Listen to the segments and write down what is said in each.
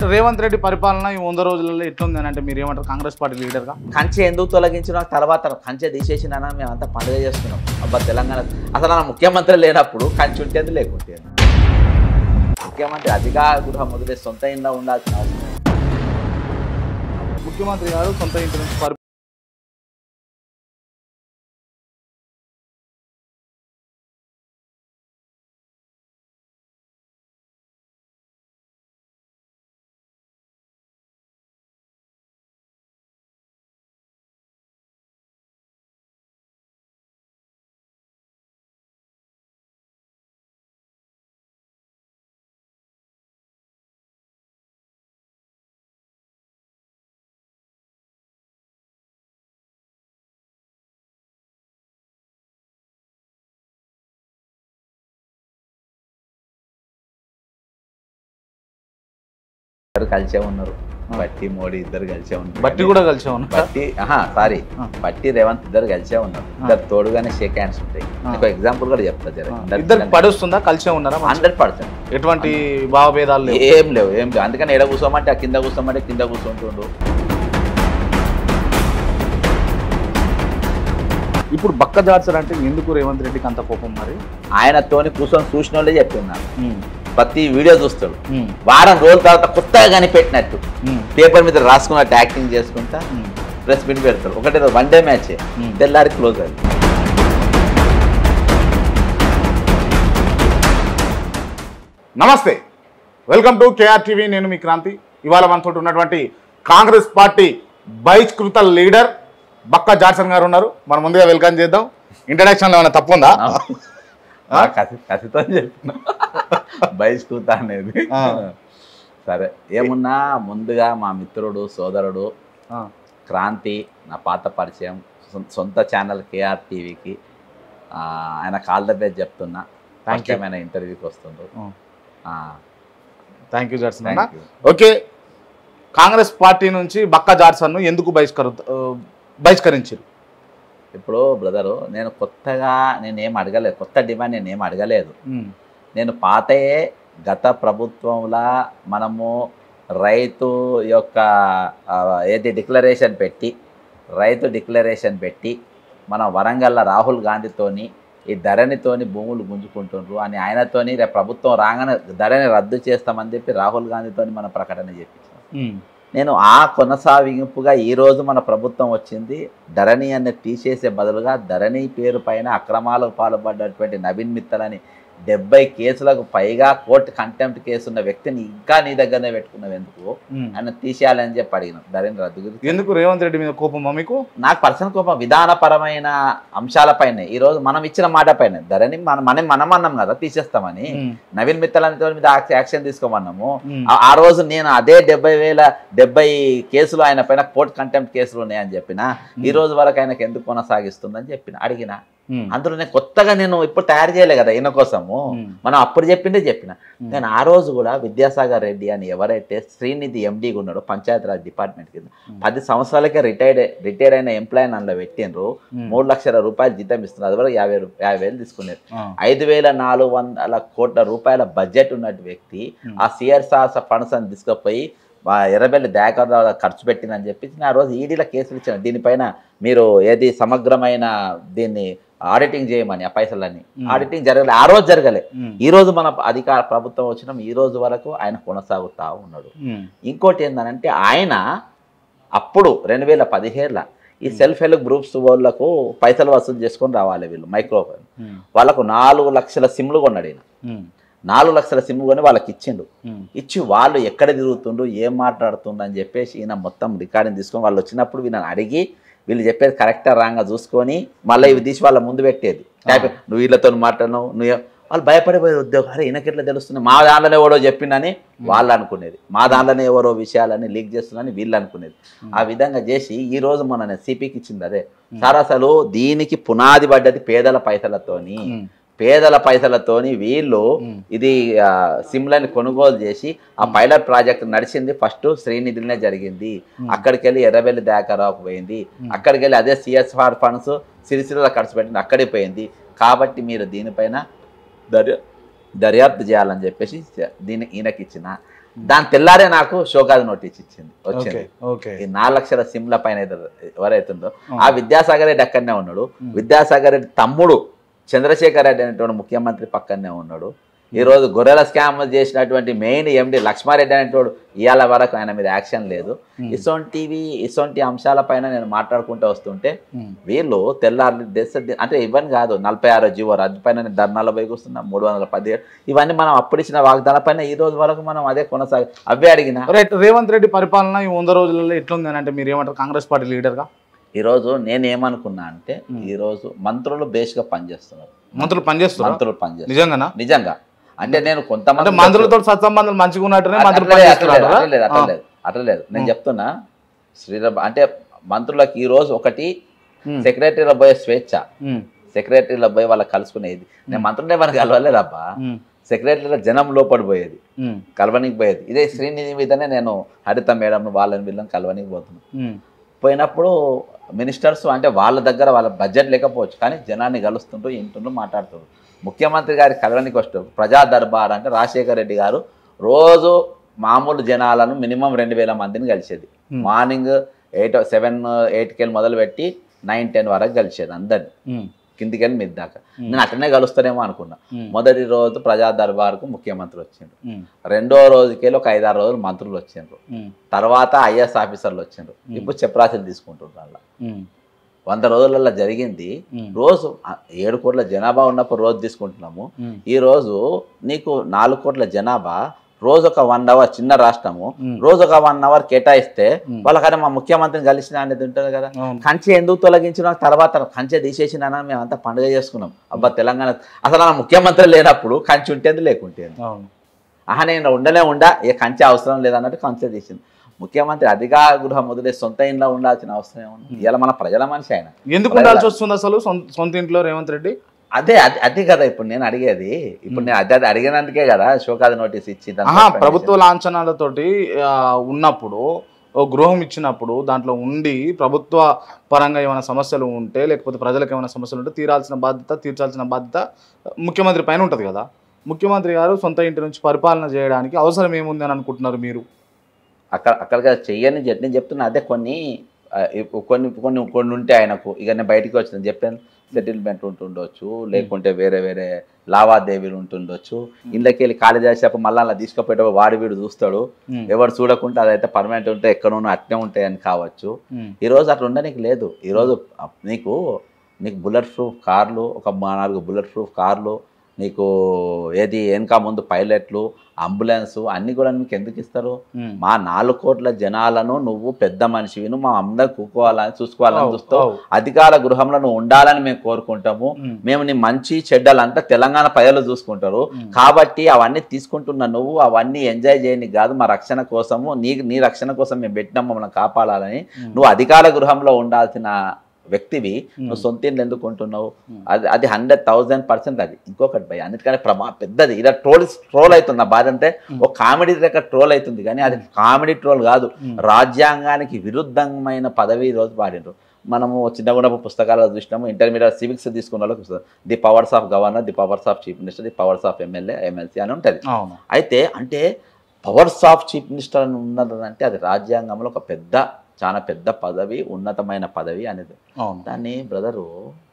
రేవంత్ రెడ్డి పరిపాలన ఈ వంద రోజులలో ఎట్లుంది అని అంటే మీరు ఏమంటారు కాంగ్రెస్ పార్టీ లీడర్గా కంచె ఎందుకు తొలగించిన తర్వాత కంచె తీసేసిన మేమంతా పండుగ చేసుకున్నాం అబ్బా తెలంగాణ అసలు నా ముఖ్యమంత్రి లేనప్పుడు కంచె ఉంటేది లేకుంటే ముఖ్యమంత్రి అధికార గృహం మొదలే సొంత ఇంట్లో ఉండాల్సిన అవసరం ముఖ్యమంత్రి గారు సొంత ఇంటి నుంచి పరి ఇద్దరు కలిసే ఉన్నారు బట్టి మోడీ ఇద్దరు కలిసే ఉన్నారు బట్టి కూడా కలిసే ఉన్నా బట్టి ఆహా సారీ ఆ. బట్టి రేవంత్ ఇద్దరు కలిసే ఉన్నారు ఇద్దరు తోడుగానే షేక్ హ్యాండ్స్ ఉంటాయి ఆ. నీకు ఎగ్జాంపుల్ కూడా చెప్తా ఇద్దరికి పడొస్తుందా కలిసే ఉన్నారా హండ్రెడ్ పర్సెంట్ ఎటువంటి భావభేదాలు లేవు ఏం లేవు ఏం లేవు అందుకని ఎడ కూర్చోమంటే ఆ కింద కూర్చోమంటే కింద కూర్చుంటుండు ఇప్పుడు బక్క జాడ్సర్ అంటే ఎందుకు రేవంత్ రెడ్డికి అంత కోపం మరి ఆయనతోని కూర్చొని చూసిన వాళ్ళే చెప్తున్నారు ఉమ్, ప్రతి వీడియో చూస్తాడు ఉమ్, వారం రోజుల తర్వాత కొత్తగా కనిపెట్టినట్టు ఉమ్, పేపర్ మీద రాసుకున్నట్టు యాక్టింగ్ చేసుకుంటా ఉమ్, ప్రెస్ మీట్ పెడతాడు ఒకటే రోజు వన్ డే మ్యాచ్ ఉమ్. తెల్లారి క్లోజ్ అది నమస్తే వెల్కమ్ టు కేఆర్ టీవీ నేను మీ క్రాంతి ఇవాళ మనతో ఉన్నటువంటి కాంగ్రెస్ పార్టీ బహిష్కృత లీడర్ బక్క జాన్సన్ గారు ఉన్నారు మనం ముందుగా వెల్కమ్ చేద్దాం ఇంట్రడక్షన్ ఏమైనా తప్పు ఉందా ఆ, కసి కసితో చెప్పిన బహిష్కృత అనేది ఆ. సరే ఏమున్నా ముందుగా మా మిత్రుడు సోదరుడు ఆ, క్రాంతి నా పాత పరిచయం సొం- సొంత ఛానల్ కేఆర్ టీవీకి ఆయన కాల్ ద బెస్ట్ చెప్తున్నా Thank ఫస్ట్ you. టైం ఆయన ఇంటర్వ్యూకి వస్తుండ్రు ఆ. థ్యాంక్ యూ జాన్సన్ అన్న thank you okay Congress party నుంచి బక్క జాన్సన్ ఎందుకు బహిష్కరు ఆ, బహిష్కరించారు ఇప్పుడు బ్రదరు నేను కొత్తగా నేను ఏం అడగలేదు కొత్త డిమాండ్ నేను ఏం అడగలేదు ఉమ్, నేను పాతయే గత ప్రభుత్వంలా మనము రైతు యొక్క ఆ, ఏది డిక్లరేషన్ పెట్టి రైతు డిక్లరేషన్ పెట్టి మన వరంగల్ల రాహుల్ గాంధీతోని ఈ ధరణితోని భూములు గుంజుకుంటుండ్రు అని ఆయనతోని రేపు ప్రభుత్వం రాగానే ధరణి రద్దు చేస్తామని చెప్పి రాహుల్ గాంధీతోని మన ప్రకటన చేపించాం ఉమ్, నేను ఆ కొనసాగింపుగా ఈ రోజు మన ప్రభుత్వం వచ్చింది ధరణి అనే తీసేసే బదులుగా ధరణి పేరు పైన అక్రమాలకు పాల్పడ్డటువంటి నవీన్ మిత్తల్ అని డెబ్బై కేసులకు పైగా కోర్టు కంటెంప్ట్ కేసు ఉన్న వ్యక్తిని ఇంకా నీ దగ్గరనే పెట్టుకున్నావు ఎందుకు ఉమ్. ఆయన తీసేయాలని చెప్పి అడిగినాం ధరణి రద్దు గురించి ఎందుకు రేవంత్ రెడ్డి మీద కోపమా మీకు నాకు పర్సనల్ కోపం విధానపరమైన అంశాలపైనే ఈ రోజు మనం ఇచ్చిన మాట పైన ధరణి మనం మనం మనం అన్నాం కదా తీసేస్తామని ఉమ్, నవీన్ మిత్తల్ అనే మీద యాక్- యాక్షన్ తీసుకోమన్నాము ఉమ్, ఆ- ఆ రోజు నేను అదే డెబ్బై వేల డెబ్బై కేసులు ఆయన పైన కోర్ట్ కంటెంప్ట్ కేసులు ఉన్నాయని చెప్పిన ఈ రోజు వరకు ఆయనకు ఎందుకు కొనసాగిస్తుందని చెప్పిన అడిగిన ఉమ్, అందులో నేను కొత్తగా నేను ఇప్పుడు తయారు చేయలే కదా ఈయన కోసము ఉమ్, మనం అప్పుడు చెప్పిందే చెప్పిన ఉమ్. నేను ఆ రోజు కూడా విద్యాసాగర్ రెడ్డి అని ఎవరైతే శ్రీనిధి ఎండీగా ఉన్నాడో పంచాయతీరాజ్ డిపార్ట్మెంట్ కింద ఉమ్. పది సంవత్సరాలకే రిటైర్డ్ రిటైర్ అయిన ఎంప్లాయ్ అందులో పెట్టినరు ఉమ్. మూడు లక్షల రూపాయలు జీతం ఇస్తున్నారు అది వరకు యాభై రూ- యాభై వేలు తీసుకున్నారు ఆ, ఐదు వేల నాలుగు వందల కోట్ల రూపాయల బడ్జెట్ ఉన్నట్టు వ్యక్తి ఉమ్. ఆ సిఆర్సార్ ఫండ్స్ అని తీసుకుపోయి మా ఎర్రబెల్లి దయాకర్ ఖర్చు పెట్టిందని చెప్పి నేను ఆ రోజు ఈడీల కేసులు ఇచ్చిన దీనిపైన మీరు ఏది సమగ్రమైన దీన్ని ఆడిటింగ్ చేయమని ఆ పైసలన్నీ ఉమ్. ఆడిటింగ్ జరగలే ఆ రోజు జరగలే ఉమ్, ఈ రోజు మన అధికార ప్రభుత్వం వచ్చిన ఈ రోజు వరకు ఆయన కొనసాగుతా ఉన్నాడు ఉమ్, ఇంకోటి ఏంటంటే ఆయన అప్పుడు రెండు వేల పదిహేడుల ఈ సెల్ఫ్ హెల్ప్ గ్రూప్స్ వాళ్ళకు పైసలు వసూలు చేసుకొని రావాలి వీళ్ళు మైక్రోఫోన్ ఉమ్, వాళ్ళకు నాలుగు లక్షల సిమ్లు కొన్నాడు ఈయన ఉమ్, నాలుగు లక్షల సిమ్ కొని వాళ్ళకి ఇచ్చిండు ఉమ్, ఇచ్చి వాళ్ళు ఎక్కడ తిరుగుతుండ్రు ఏం మాట్లాడుతుండ్రు అని చెప్పేసి ఈయన మొత్తం రికార్డింగ్ తీసుకొని వాళ్ళు వచ్చినప్పుడు వీళ్ళని అడిగి వీళ్ళు చెప్పేది కరెక్టా రాంగా చూసుకొని మళ్ళీ ఇవి తీసి వాళ్ళ ముందు పెట్టేది లేకపోతే నువ్వు వీళ్ళతో మాట్లాడినావు నువ్వు ఏ- వాళ్ళు భయపడిపోయే ఉద్యోగం అరే ఈయనకెట్లా తెలుస్తుంది మా దాంట్లోనే ఎవడో చెప్పిండని వాళ్ళు అనుకునేది మా దాంట్లోనే ఎవరో విషయాలని లీక్ చేస్తుందని వీళ్ళు అనుకునేది ఆ విధంగా చేసి ఈ రోజు మన సిపికి ఇచ్చింది అదే సార్ అసలు దీనికి పునాది పడ్డది పేదల పైసలతోని ఉమ్, పేదల పైసలతోని వీళ్ళు ఉమ్. ఇది ఆ, సిమ్లని కొనుగోలు చేసి ఆ పైలట్ ప్రాజెక్ట్ నడిచింది ఫస్ట్ శ్రీనిధిలోనే జరిగింది అక్కడికి వెళ్ళి ఎర్రబెల్లి దాకారావుకు పోయింది అక్కడికి వెళ్ళి అదే సిఎస్ఆర్ ఫండ్స్ సిరిసిల్ల ఖర్చు పెట్టింది అక్కడికి పోయింది కాబట్టి మీరు దీనిపైన దర్యా దర్యాప్తు చేయాలని చెప్పేసి దీన్ని ఈయనకి ఇచ్చిన దాని తెల్లారే నాకు షోకాజ్ నోటీస్ ఇచ్చింది ఓకే వచ్చింది ఓకే ఈ నాలుగు లక్షల సిమ్ల పైన ఏదో- ఎవరైతుందో ఆ విద్యాసాగర్ రెడ్డి అక్కడనే ఉన్నాడు విద్యాసాగర్ రెడ్డి తమ్ముడు చంద్రశేఖర్ రెడ్డి అనేటువంటి ముఖ్యమంత్రి పక్కనే ఉన్నాడు ఈ రోజు గొర్రెల స్కామ్ చేసినటువంటి మెయిన్ ఎండి లక్ష్మారెడ్డి అనేటోడు ఇవాళ వరకు ఆయన మీద యాక్షన్ లేదు ఇసొంటివి ఇసొంటి అంశాలపైన నేను మాట్లాడుకుంటూ వస్తుంటే వీళ్ళు తెల్లారి దేశ అంటే ఇవన్నీ కాదు నలభై ఆరో జీవో రద్దు పైన నేను ధర్నాలో పోయి కూర్చున్నా మూడు వందల పదిహేడు ఇవన్నీ మనం అప్పుడు ఇచ్చిన వాగ్దానాల పైన ఈ రోజు వరకు మనం అదే కొనసాగి అవే అడిగిన రైట్ రేవంత్ రెడ్డి పరిపాలన ఈ వంద రోజులలో ఎట్లుంది అని అంటే మీరు ఏమంటారు కాంగ్రెస్ పార్టీ లీడర్గా ఈరోజు నేను ఏమనుకున్నా అంటే ఈరోజు మంత్రులు బేస్గా పనిచేస్తున్నారు మంత్రులు పనిచేస్తారు మంత్రులు పనిచేస్తారు నిజంగానా నిజంగా అంటే నేను అంటే కొంతమంది మంత్రులతో సత్సంబంధాలు మంచిగా ఉన్నట్టునే మంత్రులు అట్లా లేదు, పనిచేస్తున్నారు అట్లా లేదు, అట్లా లేదు, అట్లా లేదు నేను చెప్తున్నా శ్రీరామ్ అంటే మంత్రులకు ఈ రోజు ఒకటి సెక్రటరీలో పోయే స్వేచ్ఛ సెక్రటరీలో పోయి వాళ్ళకి కలుసుకునేది నేను మంత్రులే మనకు కలవలేదబ్బా సెక్రటరీలో జనం లోపడి పోయేది కలవనికి పోయేది ఇదే శ్రీనిధి మీదనే నేను హరిత మేడం వాళ్ళని వీళ్ళని కలవనికి పోతున్నాను పోయినప్పుడు మినిస్టర్స్ అంటే వాళ్ళ దగ్గర వాళ్ళ బడ్జెట్ లేకపోవచ్చు కానీ జనాన్ని కలుస్తుంటూ ఇంటుంటూ మాట్లాడుతారు ముఖ్యమంత్రి గారి కలవనికి వస్తారు ప్రజా దర్బార్ అంటే రాజశేఖర రెడ్డి గారు రోజు మామూలు జనాలను మినిమం రెండు వేల మందిని కలిసేది మార్నింగ్ ఎయిట్ సెవెన్ ఎయిట్కి వెళ్ళి మొదలుపెట్టి నైన్ టెన్ వరకు కలిసేది అందరిని కిందికి వెళ్ళి మీద దాకా నేను అట్లనే కలుస్తానేమో అనుకున్నా మొదటి రోజు ప్రజా దర్బార్కు ముఖ్యమంత్రి వచ్చిండ్రు రెండో రోజుకి వెళ్ళి ఒక ఐదారు రోజులు మంత్రులు వచ్చిండ్రు తర్వాత ఐఎస్ ఆఫీసర్లు వచ్చిండ్రు ఇప్పుడు చెప్రాసిలు తీసుకుంటున్నారు అలా వంద రోజులలో జరిగింది రోజు ఆ, ఏడు కోట్ల జనాభా ఉన్నప్పుడు రోజు తీసుకుంటున్నాము ఈ రోజు నీకు నాలుగు కోట్ల జనాభా రోజు ఒక వన్ అవర్ చిన్న రాష్ట్రము రోజు ఒక వన్ అవర్ కేటాయిస్తే వాళ్ళకన్నా మా ముఖ్యమంత్రిని కలిసిన అనేది ఉంటుంది కదా అవును. కంచె ఎందుకు తొలగించిన తర్వాత కంచె తీసేసిన మేమంతా పండుగ చేసుకున్నాం అబ్బా తెలంగాణ అసలు నా ముఖ్యమంత్రి లేనప్పుడు కంచె ఉంటేంది లేకుంటేంది అవును ఆహా నేను ఉండనే ఉండా ఏ కంచె అవసరం లేదన్నట్టు కంచె తీసింది ముఖ్యమంత్రి అధికార గృహం వదిలే సొంత ఇంట్లో ఉండాల్సిన అవసరం ఏముంది ఇలా మన ప్రజల మనిషి ఆయన ఎందుకు ఉండాల్సి వస్తుంది అసలు సొంత- సొంత ఇంట్లో రేవంత్ రెడ్డి అదే అది అది కదా ఇప్పుడు నేను అడిగేది ఇప్పుడు నేను అదే అడిగినందుకే కదా షోకాది నోటీస్ ఇచ్చి దాన్ని ఆహా suspend ప్రభుత్వ లాంఛనాలతోటి ఆ, ఉన్నప్పుడు ఓ గృహం ఇచ్చినప్పుడు దాంట్లో ఉండి ప్రభుత్వ పరంగా ఏమైనా సమస్యలు ఉంటే లేకపోతే ప్రజలకు ఏమైనా సమస్యలు ఉంటే తీరాల్సిన బాధ్యత తీర్చాల్సిన బాధ్యత ముఖ్యమంత్రి పైన ఉంటుంది కదా ముఖ్యమంత్రి గారు సొంత ఇంటి నుంచి పరిపాలన చేయడానికి అవసరం ఏముంది అని అనుకుంటున్నారు మీరు అక్కడ అక్కడికి చెయ్యని చెప్- నేను చెప్తున్నా అదే కొన్ని ఆ, ఇప్పు- కొన్ని కొన్ని కొన్ని ఉంటే ఆయనకు ఇక నేను బయటికి వచ్చిన చెప్పాను సెటిల్మెంట్ ఉంటుండొచ్చు లేకుంటే వేరే వేరే లావాదేవీలు ఉంటుండొచ్చు ఇళ్ళకి వెళ్ళి ఖాళీ చేసేటప్పుడు మళ్ళీ అలా తీసుకుపోయేటప్పుడు వాడి వీడు చూస్తాడు ఉమ్, ఎవరు చూడకుంటే అదైతే పర్మనెంట్ ఉంటే ఎక్కడోనో అట్నే ఉంటాయని కావచ్చు ఉమ్, ఈరోజు అట్లా ఉండడానికి లేదు ఈరోజు అప్- నీకు నీకు బుల్లెట్ ప్రూఫ్ కార్లు ఒక మా నాలుగు బుల్లెట్ ప్రూఫ్ కార్లు నీకు ఏది వెనక ముందు పైలట్లు అంబులెన్స్ అన్నీ కూడా నీకు ఎందుకు ఇస్తారు ఉమ్. మా నాలుగు కోట్ల జనాలను నువ్వు పెద్ద మనిషివి నువ్వు మా అందరు కూకోవాలని చూసుకోవాలని అవు, చూస్తావు అవు. అధికార గృహంలో నువ్వు ఉండాలని మేము కోరుకుంటాము ఉమ్, మేము నీ మంచి చెడ్డలంతా తెలంగాణ ప్రజలు చూసుకుంటారు ఉమ్. కాబట్టి అవన్నీ తీసుకుంటున్న నువ్వు అవన్నీ ఎంజాయ్ చేయని కాదు మా రక్షణ కోసము నీ నీ రక్షణ కోసం మేము పెట్టినాం మమ్మల్ని కాపాడాలని ఉమ్. నువ్వు అధికార గృహంలో ఉండాల్సిన వ్యక్తివి నువ్వు ఉమ్. సొంత ఇల్లు ఎందుకు ఉంటున్నావు ఉమ్. అది అది హండ్రెడ్ థౌజండ్ పర్సెంట్ అది ఇంకొకటి భయ అందుకని ప్రమా పెద్దది ఇలా ట్రోల్ ట్రోల్ అవుతుంది నా బాధ అంటే ఒక కామెడీ లెక్క ట్రోల్ అవుతుంది కానీ అది కామెడీ ట్రోల్ కాదు ఉమ్. రాజ్యాంగానికి విరుద్ధమైన పదవి ఈ రోజు పాడిండ్రు మనము చిన్నగున్నప్పుడు పుస్తకాలు చూసినాము ఇంటర్మీడియట్ సివిక్స్ తీసుకున్న వాళ్ళకి వస్తుంది the powers of governor the powers of chief minister the powers of MLA MLC అని ఉంటుంది అవును అయితే అంటే పవర్స్ ఆఫ్ చీఫ్ మినిస్టర్ అని ఉన్నదంటే అది రాజ్యాంగంలో ఒక పెద్ద చాలా పెద్ద పదవి ఉన్నతమైన పదవి అనేది అవును దాన్ని బ్రదరు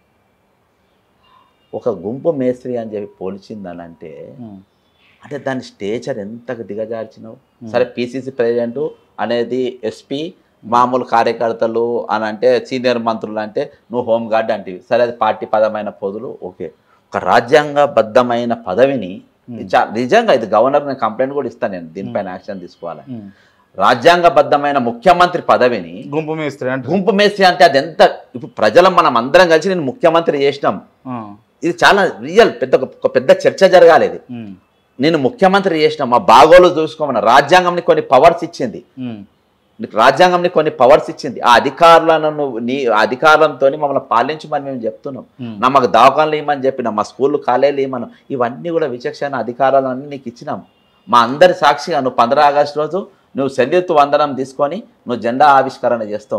ఒక గుంపు మేస్త్రి అని చెప్పి పోల్చిందని అంటే ఉమ్, అంటే దాని స్టేచర్ ఎంత దిగజార్చినావు Hmm. సరే పిసిసి ప్రెసిడెంట్ అనేది ఎస్పీ మామూలు కార్యకర్తలు అని అంటే సీనియర్ మంత్రులు అంటే నువ్వు హోమ్ గార్డ్ అంటివి సరే అది పార్టీ పదమైన పదవులు ఓకే ఒక రాజ్యాంగబద్ధమైన పదవిని ఉమ్, చా- నిజంగా ఇది గవర్నర్ నేను కంప్లైంట్ కూడా ఇస్తాను నేను దీనిపైన యాక్షన్ తీసుకోవాలి ఉమ్. రాజ్యాంగబద్ధమైన ముఖ్యమంత్రి పదవిని గుంపు మేస్త్రి అంటే గుంపు మేస్త్రి అంటే అది ఎంత ఇప్పుడు ప్రజలు మనం అందరం కలిసి నేను ముఖ్యమంత్రి చేసినాం ఆ, ఇది చాలా రియల్ పెద్ద ఒక పెద్ద చర్చ జరగాలి ఇది ఉమ్, నేను ముఖ్యమంత్రి చేసిన మా బాగోలు చూసుకోమన్న రాజ్యాంగంని కొన్ని పవర్స్ ఇచ్చింది ఉమ్, నీకు రాజ్యాంగంని కొన్ని పవర్స్ ఇచ్చింది ఆ అధికారులను నువ్వు నీ అధికారంతో మమ్మల్ని పాలించమని మేము చెప్తున్నాం ఉమ్. నా మాకు దవాఖానలు ఇవ్వమని చెప్పినాం మా స్కూళ్ళు కాలేజీలు ఇవ్వమను ఇవన్నీ కూడా విచక్షణ అధికారాలన్నీ నీకు ఇచ్చినాం మా అందరి సాక్షిగా నువ్వు పంద్రా ఆగస్టు రోజు నువ్వు సెల్యూత్ వందనం తీసుకొని నువ్వు జెండా ఆవిష్కరణ చేస్తావు నువ్వు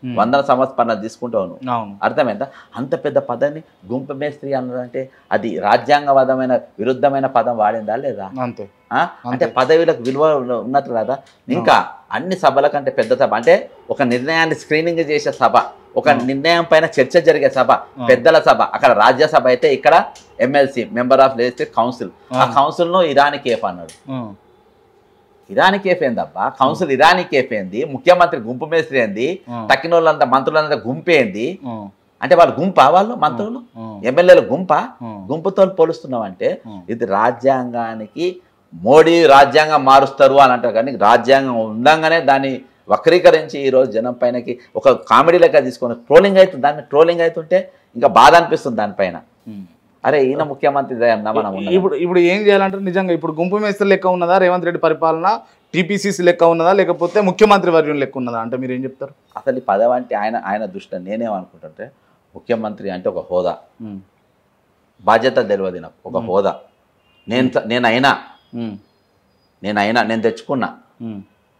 Hmm. వందల సంవత్సరాలు తీసుకుంటావు నువ్వు అవును అర్థమైందా అంత పెద్ద పదాన్ని గుంపు మేస్త్రి అన్నారంటే అది రాజ్యాంగవాదమైన విరుద్ధమైన పదం వాడిందా లేదా అంతే ఆ? అంటే పదవిలకు విలువ ఉన్న- ఉన్నట్టు కదా ఇంకా అన్ని సభల కంటే పెద్ద సభ అంటే ఒక నిర్ణయాన్ని స్క్రీనింగ్ చేసే సభ ఒక నిర్ణయం పైన చర్చ జరిగే సభ పెద్దల సభ అక్కడ రాజ్యసభ అయితే ఇక్కడ MLC member of legislative council ఆ కౌన్సిల్ ను ఇరానీ కేఫ్ అన్నాడు ఉమ్. ఇరానీ కేఫ్ ఏందబ్బా కౌన్సిల్ ఇరానీ కేఫ్ ఏంది ముఖ్యమంత్రి గుంపు మేస్త్రి ఏంది ఉమ్. తక్కిన వాళ్ళంతా మంత్రులంతా గుంపు ఏంది ఉమ్. అంటే వాళ్ళు గుంపా వాళ్ళు మంత్రులు ఉమ్. ఎమ్మెల్యేలు గుంపా ఉమ్. గుంపుతో పోలుస్తున్నామంటే ఉమ్. ఇది రాజ్యాంగానికి మోడీ రాజ్యాంగం మారుస్తారు అని అంటారు కానీ రాజ్యాంగం ఉండంగానే దాన్ని వక్రీకరించి ఈరోజు జనం పైనకి ఒక కామెడీ లెక్క తీసుకొని ట్రోలింగ్ అవుతుంది దాన్ని ట్రోలింగ్ అవుతుంటే ఇంకా బాధ అనిపిస్తుంది దానిపైన ఉమ్. అరే ఈయన ముఖ్యమంత్రి దయన్నా మనం ఉన్నాం. ఇప్పుడు ఇప్పుడు ఏం చేయాలంటే నిజంగా ఇప్పుడు గుంపు మేస్త్రి లెక్క ఉన్నదా రేవంత్ రెడ్డి పరిపాలన టీపీసీసీ లెక్క ఉన్నదా లేకపోతే ముఖ్యమంత్రి వర్యం లెక్క ఉన్నదా అంటే మీరు ఏం చెప్తారు అసలు ఈ పదవి అంటే ఆయన ఆయన దృష్టిలో నేనేమనుకుంటుంటే ముఖ్యమంత్రి అంటే ఒక హోదా ఉమ్. బాధ్యత తెలియదు నాకు ఒక హోదా నేను స- నేను అయినా ఉమ్. నేను అయినా నేను తెచ్చుకున్నా ఉమ్.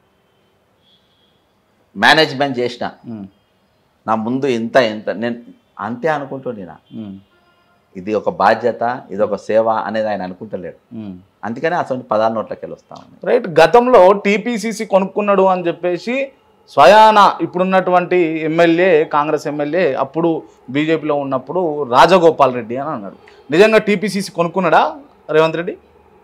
మేనేజ్మెంట్ చేసిన ఉమ్. నా ముందు ఇంత ఇంత నేను అంతే అనుకుంటున్నా ఉమ్. ఇది ఒక బాధ్యత ఇది ఒక సేవ అనేది ఆయన అనుకుంటలేడు ఉమ్. అందుకనే అసలు పదాల నోట్లకి వెళ్ళి వస్తా ఉంది రైట్ గతంలో టీపీసీసీ కొనుక్కున్నాడు అని చెప్పేసి స్వయాన ఇప్పుడున్నటువంటి ఎమ్మెల్యే కాంగ్రెస్ ఎమ్మెల్యే అప్పుడు బీజేపీలో ఉన్నప్పుడు రాజగోపాల్ రెడ్డి అని అన్నాడు నిజంగా టీపీసీసీ కొనుక్కున్నాడా రేవంత్ రెడ్డి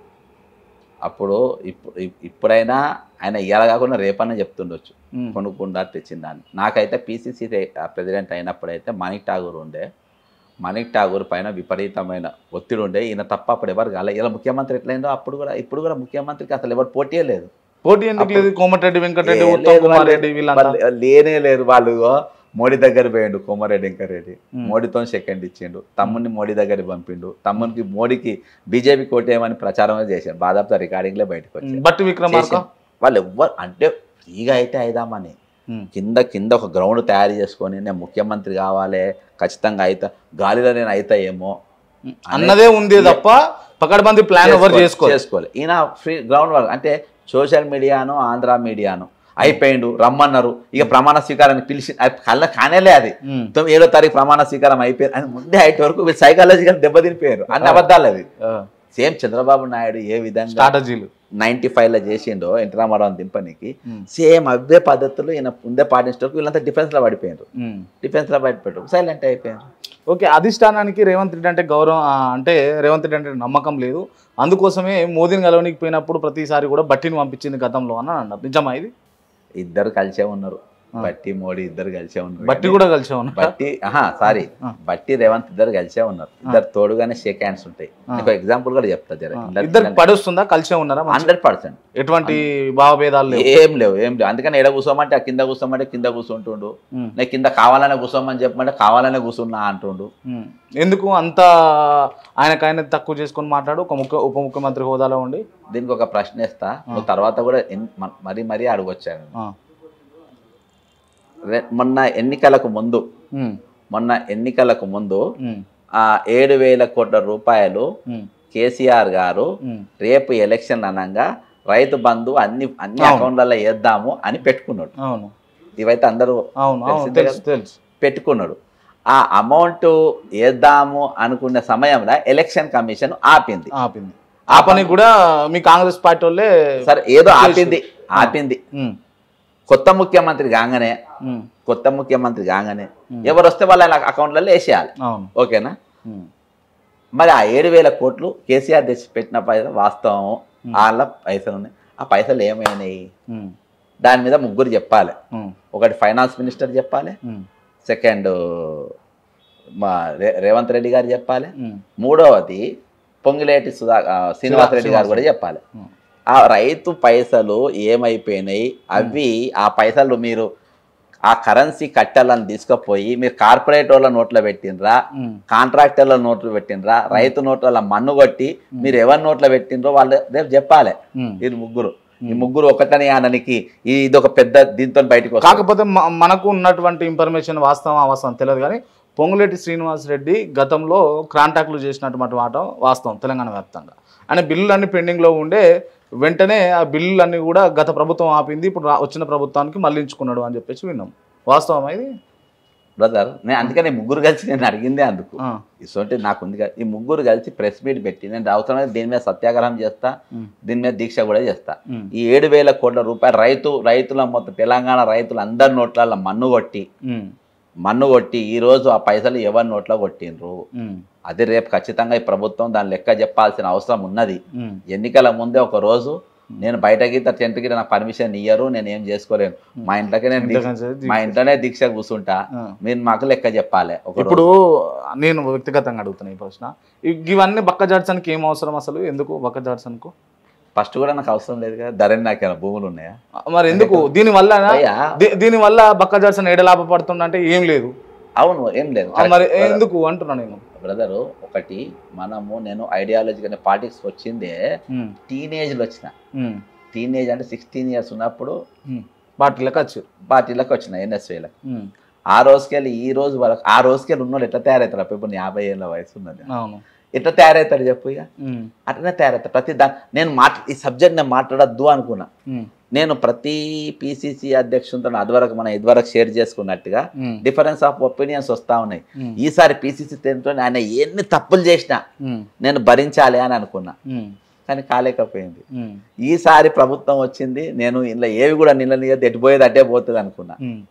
అప్పుడు ఇప్పుడు ఇప్పుడైనా ఆయన ఇవాళ కాకుండా రేపన్నా చెప్తుండొచ్చు ఉమ్. కొనుక్కుండా తెచ్చిందని నాకైతే పీసీసీ ప్రెసిడెంట్ అయినప్పుడైతే మాణిక్ ఠాగూర్ ఉండే మాణిక్ ఠాగూర్ పైన విపరీతమైన ఒత్తిడి ఉండే ఈయన తప్ప అప్పుడు ఎవరు కాలే ఇలా ముఖ్యమంత్రి ఎట్లయిందో అప్పుడు కూడా ఇప్పుడు కూడా ముఖ్యమంత్రికి అసలు ఎవరు పోటీయే లేదు పోటీ ఎందుకు లేదు కోమటిరెడ్డి వెంకటరెడ్డి ఏ ఉత్తమ్ లేదు కుమార్ వాళ్ళు- రెడ్డి వీళ్ళంతా వాళ్ళు లేనే లేరు వాళ్ళు మోడీ దగ్గర పోయిండు కోమారెడ్డి వెంకరెడ్డి ఉమ్. మోడీతో సెకండ్ ఇచ్చిండు తమ్ముడిని మోడీ దగ్గర పంపిండు తమ్మునికి మోడీకి బీజేపీ కోటేయమని ప్రచారం చేశారు బాదాపు రికార్డింగ్లే బయటకు వచ్చాయి బట్టి విక్రమార్క చేసి- వాళ్ళు ఎవ్వరు అంటే ఫ్రీగా అయితే అయిదామని ఉమ్. కింద కింద ఒక గ్రౌండ్ తయారు చేసుకొని నేను ముఖ్యమంత్రి కావాలి ఖచ్చితంగా అయితా గాలిలో నేను అయితా ఏమో అన్నదే ఉంది తప్ప పకడ్బందీ ప్లాన్ ఎవరు చేసుకోవాలి చేసుకోవాలి ఈయన ఫ్రీ గ్రౌండ్ వర్క్ అంటే సోషల్ మీడియాను ఆంధ్ర మీడియాను అయిపోయిండు రమ్మన్నారు ఇక ప్రమాణ స్వీకారాన్ని పిలిచి అది కళ్ళ కానేలే అది ఉమ్. తొమ్మిది ఏడో తారీఖు ప్రమాణ స్వీకారం అయిపోయింది అని ముందే అయితే వరకు వీళ్ళు సైకాలజికల్ దెబ్బతినిపోయారు అన్ని అబద్ధాలు అది ఆ, సేమ్ చంద్రబాబు నాయుడు ఏ విధంగా స్ట్రాటజీలు నైన్టీ ఫైవ్లో చేసిండో ఎన్టీ రామారావు దింపనికి ఉమ్. సేమ్ అవే పద్ధతులు ఈయన ముందే పాటించడానికి వీళ్ళంతా డిఫెన్స్లో పడిపోయారు ఉమ్. డిఫెన్స్లో బయటపెట్టు సైలెంట్ అయిపోయారు ఓకే అధిష్టానానికి రేవంత్ రెడ్డి అంటే గౌరవం ఆ, అంటే రేవంత్ రెడ్డి అంటే నమ్మకం లేదు అందుకోసమే మోదీని కలవనికి పోయినప్పుడు ప్రతిసారి కూడా బట్టిని పంపించింది గతంలో అని అన్నారు నిజమా ఇది ఇద్దరు కలిసే ఉన్నారు బట్టి మోడీ ఇద్దరు కలిసే ఉన్నారు బట్టి కూడా కలిసే ఉన్నా బట్టి ఆహా సారీ ఆ. బట్టి రేవంత్ ఇద్దరు కలిసే ఉన్నారు ఇద్దరు తోడుగానే షేక్ హ్యాండ్స్ ఉంటాయి నీకు ఎగ్జాంపుల్ కూడా చెప్తా జర ఇద్దరు పడుస్తుందా కలిసే ఉన్నారా మంచి- హండ్రెడ్ పర్సెంట్ ఎటువంటి భావభేదాలు లేవు ఏం లేవు ఏం లేవు అందుకని ఎడ కూర్చోమంటే ఆ కింద కూర్చోమంటే కింద కూర్చుంటుండు ఉమ్. నేను కింద కావాలనే కూర్చోమని చెప్పమంటే కావాలనే కూర్చున్నా అంటుండు ఉమ్. ఎందుకు అంత ఆయనకైనా తక్కువ చేసుకొని మాట్లాడు ఒక ముఖ్య ఉప ముఖ్యమంత్రి హోదాలో ఉండి దీనికి ఒక ప్రశ్న ఇస్తా నువ్వు తర్వాత కూడా ఎన్- మ- మరీ మరీ అడగొచ్చాను ఆ. రె- మొన్న ఎన్నికలకు ముందు ఉమ్. మొన్న ఎన్నికలకు ముందు ఉమ్. ఆ ఏడు వేల కోట్ల రూపాయలు ఉమ్. కేసీఆర్ గారు ఉమ్. రేపు ఎలక్షన్ అనగా రైతు బంధు అన్ని అన్ని అవును. అకౌంట్లలో వేద్దాము అని పెట్టుకున్నాడు అవును ఇవైతే అందరూ అవును అవును తెలిసిందే తెలుసు తెలుసు పెట్టుకున్నాడు ఆ అమౌంట్ వేద్దాము అనుకున్న సమయంలో ఎలక్షన్ కమిషన్ ఆపింది ఆపింది ఆ పని కూడా మీ కాంగ్రెస్ పార్టీ వాళ్ళే సరే ఏదో ఆపింది ఆపింది ఉమ్. కొత్త ముఖ్యమంత్రి కాగానే ఉమ్. కొత్త ముఖ్యమంత్రి కాగానే ఎవరు వస్తే వాళ్ళ అకౌంట్లలో వేసేయాలి అవును ఓకేనా ఉమ్. మరి ఆ ఏడు వేల కోట్లు కేసీఆర్ తెచ్చి పెట్టిన పైసలు వాస్తవం వాళ్ళ పైసలు ఉన్నాయి ఆ పైసలు ఏమైనాయి ఉమ్. దాని మీద ముగ్గురు చెప్పాలి ఉమ్. ఒకటి ఫైనాన్స్ మినిస్టర్ చెప్పాలి ఉమ్. సెకండ్ మా రే- రేవంత్ రెడ్డి గారు చెప్పాలి ఉమ్. మూడవది పొంగిలేటి సుధా ఆ, శ్రీనివాస్ రెడ్డి గారు కూడా చెప్పాలి ఉమ్. ఆ రైతు పైసలు ఏమైపోయినాయి అవి ఆ పైసలు మీరు ఆ కరెన్సీ కట్టాలని తీసుకుపోయి మీరు కార్పొరేట్ వాళ్ళ నోట్లో పెట్టినరా ఉమ్. కాంట్రాక్టర్ల నోట్లు పెట్టినరా రైతు నోట్ల మన్ను కొట్టి మీరు ఎవరి నోట్లో పెట్టినరో వాళ్ళు రేపు చెప్పాలి ఉమ్. ఇది ముగ్గురు ఈ ముగ్గురు ఒకటని అననికి ఇది ఒక పెద్ద దీంతో బయటకు వస్తుంది. కాకపోతే మ- మనకు ఉన్నటువంటి ఇన్ఫర్మేషన్ వాస్తవం అవాస్తవం తెలియదు కానీ పొంగులేటి శ్రీనివాస్ రెడ్డి గతంలో క్రాంటాక్లు చేసినటువంటి మాట వాస్తవం తెలంగాణ వ్యాప్తంగా ఆయన బిల్లులన్నీ పెండింగ్లో ఉండే వెంటనే ఆ బిల్లులన్నీ కూడా గత ప్రభుత్వం ఆపింది ఇప్పుడు రా- వచ్చిన ప్రభుత్వానికి మళ్లించుకున్నాడు అని చెప్పేసి విన్నాం వాస్తవం ఇది బ్రదర్ నేను అందుకని ముగ్గురు కలిసి నేను అడిగిందే అందుకు ఆ, ఇసొంటి నాకు ఉంది కదా ఈ ముగ్గురు కలిసి ప్రెస్ మీట్ పెట్టి నేను అవసరమైతే దీని మీద సత్యాగ్రహం చేస్తా ఉమ్, దీని మీద దీక్ష కూడా చేస్తా ఉమ్, ఈ ఏడు వేల కోట్ల రూపాయలు రైతు రైతుల మొత్తం తెలంగాణ రైతులు అందరి నోట్ల మన్ను కొట్టి ఉమ్, మన్ను కొట్టి ఈ రోజు ఆ పైసలు ఎవరి నోట్లో కొట్టిండ్రు ఉమ్, అది రేపు ఖచ్చితంగా ఈ ప్రభుత్వం దాని లెక్క చెప్పాల్సిన అవసరం ఉన్నది ఉమ్, ఎన్నికల ముందే ఒక రోజు నేను బయటకి టెంట్ కి నాకు పర్మిషన్ ఇయ్యరు నేను ఏం చేసుకోలేను మా ఇంట్లోకి నేను దీక్ష- ఇంతకంటే మా ఇంట్లోనే దీక్ష కూర్చుంటా ఆ. మీరు మాకు లెక్క చెప్పాలి ఒక రోజు. ఇప్పుడు నేను వ్యక్తిగతంగా అడుగుతున్నా ఈ ప్రశ్న ఇ- ఇవన్నీ బక్క జాడ్సన్కి ఏం అవసరం అసలు ఎందుకు బక్క జాడ్సన్కు ఫస్ట్ కూడా నాకు అవసరం లేదు కదా ధరని నాకు ఏమైనా భూములు ఉన్నాయా మరి ఎందుకు దీని వల్ల అయ్యా, దీని వల్ల బక్క జాడ్సన్ ఏడ లాభపడుతుందంటే ఏం లేదు అవును ఏం లేదు ఆ, మరి ఎందుకు అంటున్నా నేను బ్రదరు ఒకటి మనము నేను ఐడియాలజీ కానీ పాలిటిక్స్ వచ్చిందే ఉమ్, టీనేజ్లో వచ్చిన ఉమ్, టీనేజ్ అంటే సిక్స్టీన్ ఇయర్స్ ఉన్నప్పుడు ఉమ్. పార్టీలకు వచ్చారు పార్టీలకు వచ్చిన ఎన్ఎస్వీలకు ఉమ్, ఆ రోజుకెళ్ళి ఈ రోజు వరకు ఆ రోజుకెళ్ళి ఉన్నోళ్ళు ఎట్లా తయారవుతారు అప్పుడు ఇప్పుడు యాభై ఏళ్ళ వయసు ఉన్నది అవును ఎట్లా తయారవుతారు చెప్పు ఇక ఉమ్, అట్లనే తయారవుతారు ప్రతి దా నేను మాట్లా ఈ సబ్జెక్ట్ నేను మాట్లాడద్దు అనుకున్నా ఉమ్, నేను ప్రతి పిసిసి అధ్యక్షులతో అదివరకు మనం ఇదివరకు షేర్ చేసుకున్నట్టుగా ఉమ్, డిఫరెన్స్ ఆఫ్ ఒపీనియన్స్ వస్తూ ఉన్నాయి ఉమ్, ఈసారి పిసిసి తెంతో ఆయన ఎన్ని తప్పులు చేసినా ఉమ్, నేను భరించాలి అని అనుకున్నా ఉమ్, కానీ కాలేకపోయింది ఉమ్, ఈసారి ప్రభుత్వం వచ్చింది నేను ఇలా ఏవి కూడా నిలనీయద్దు ఎటుపోయేది అడ్డే పోతుంది అనుకున్నా ఉమ్,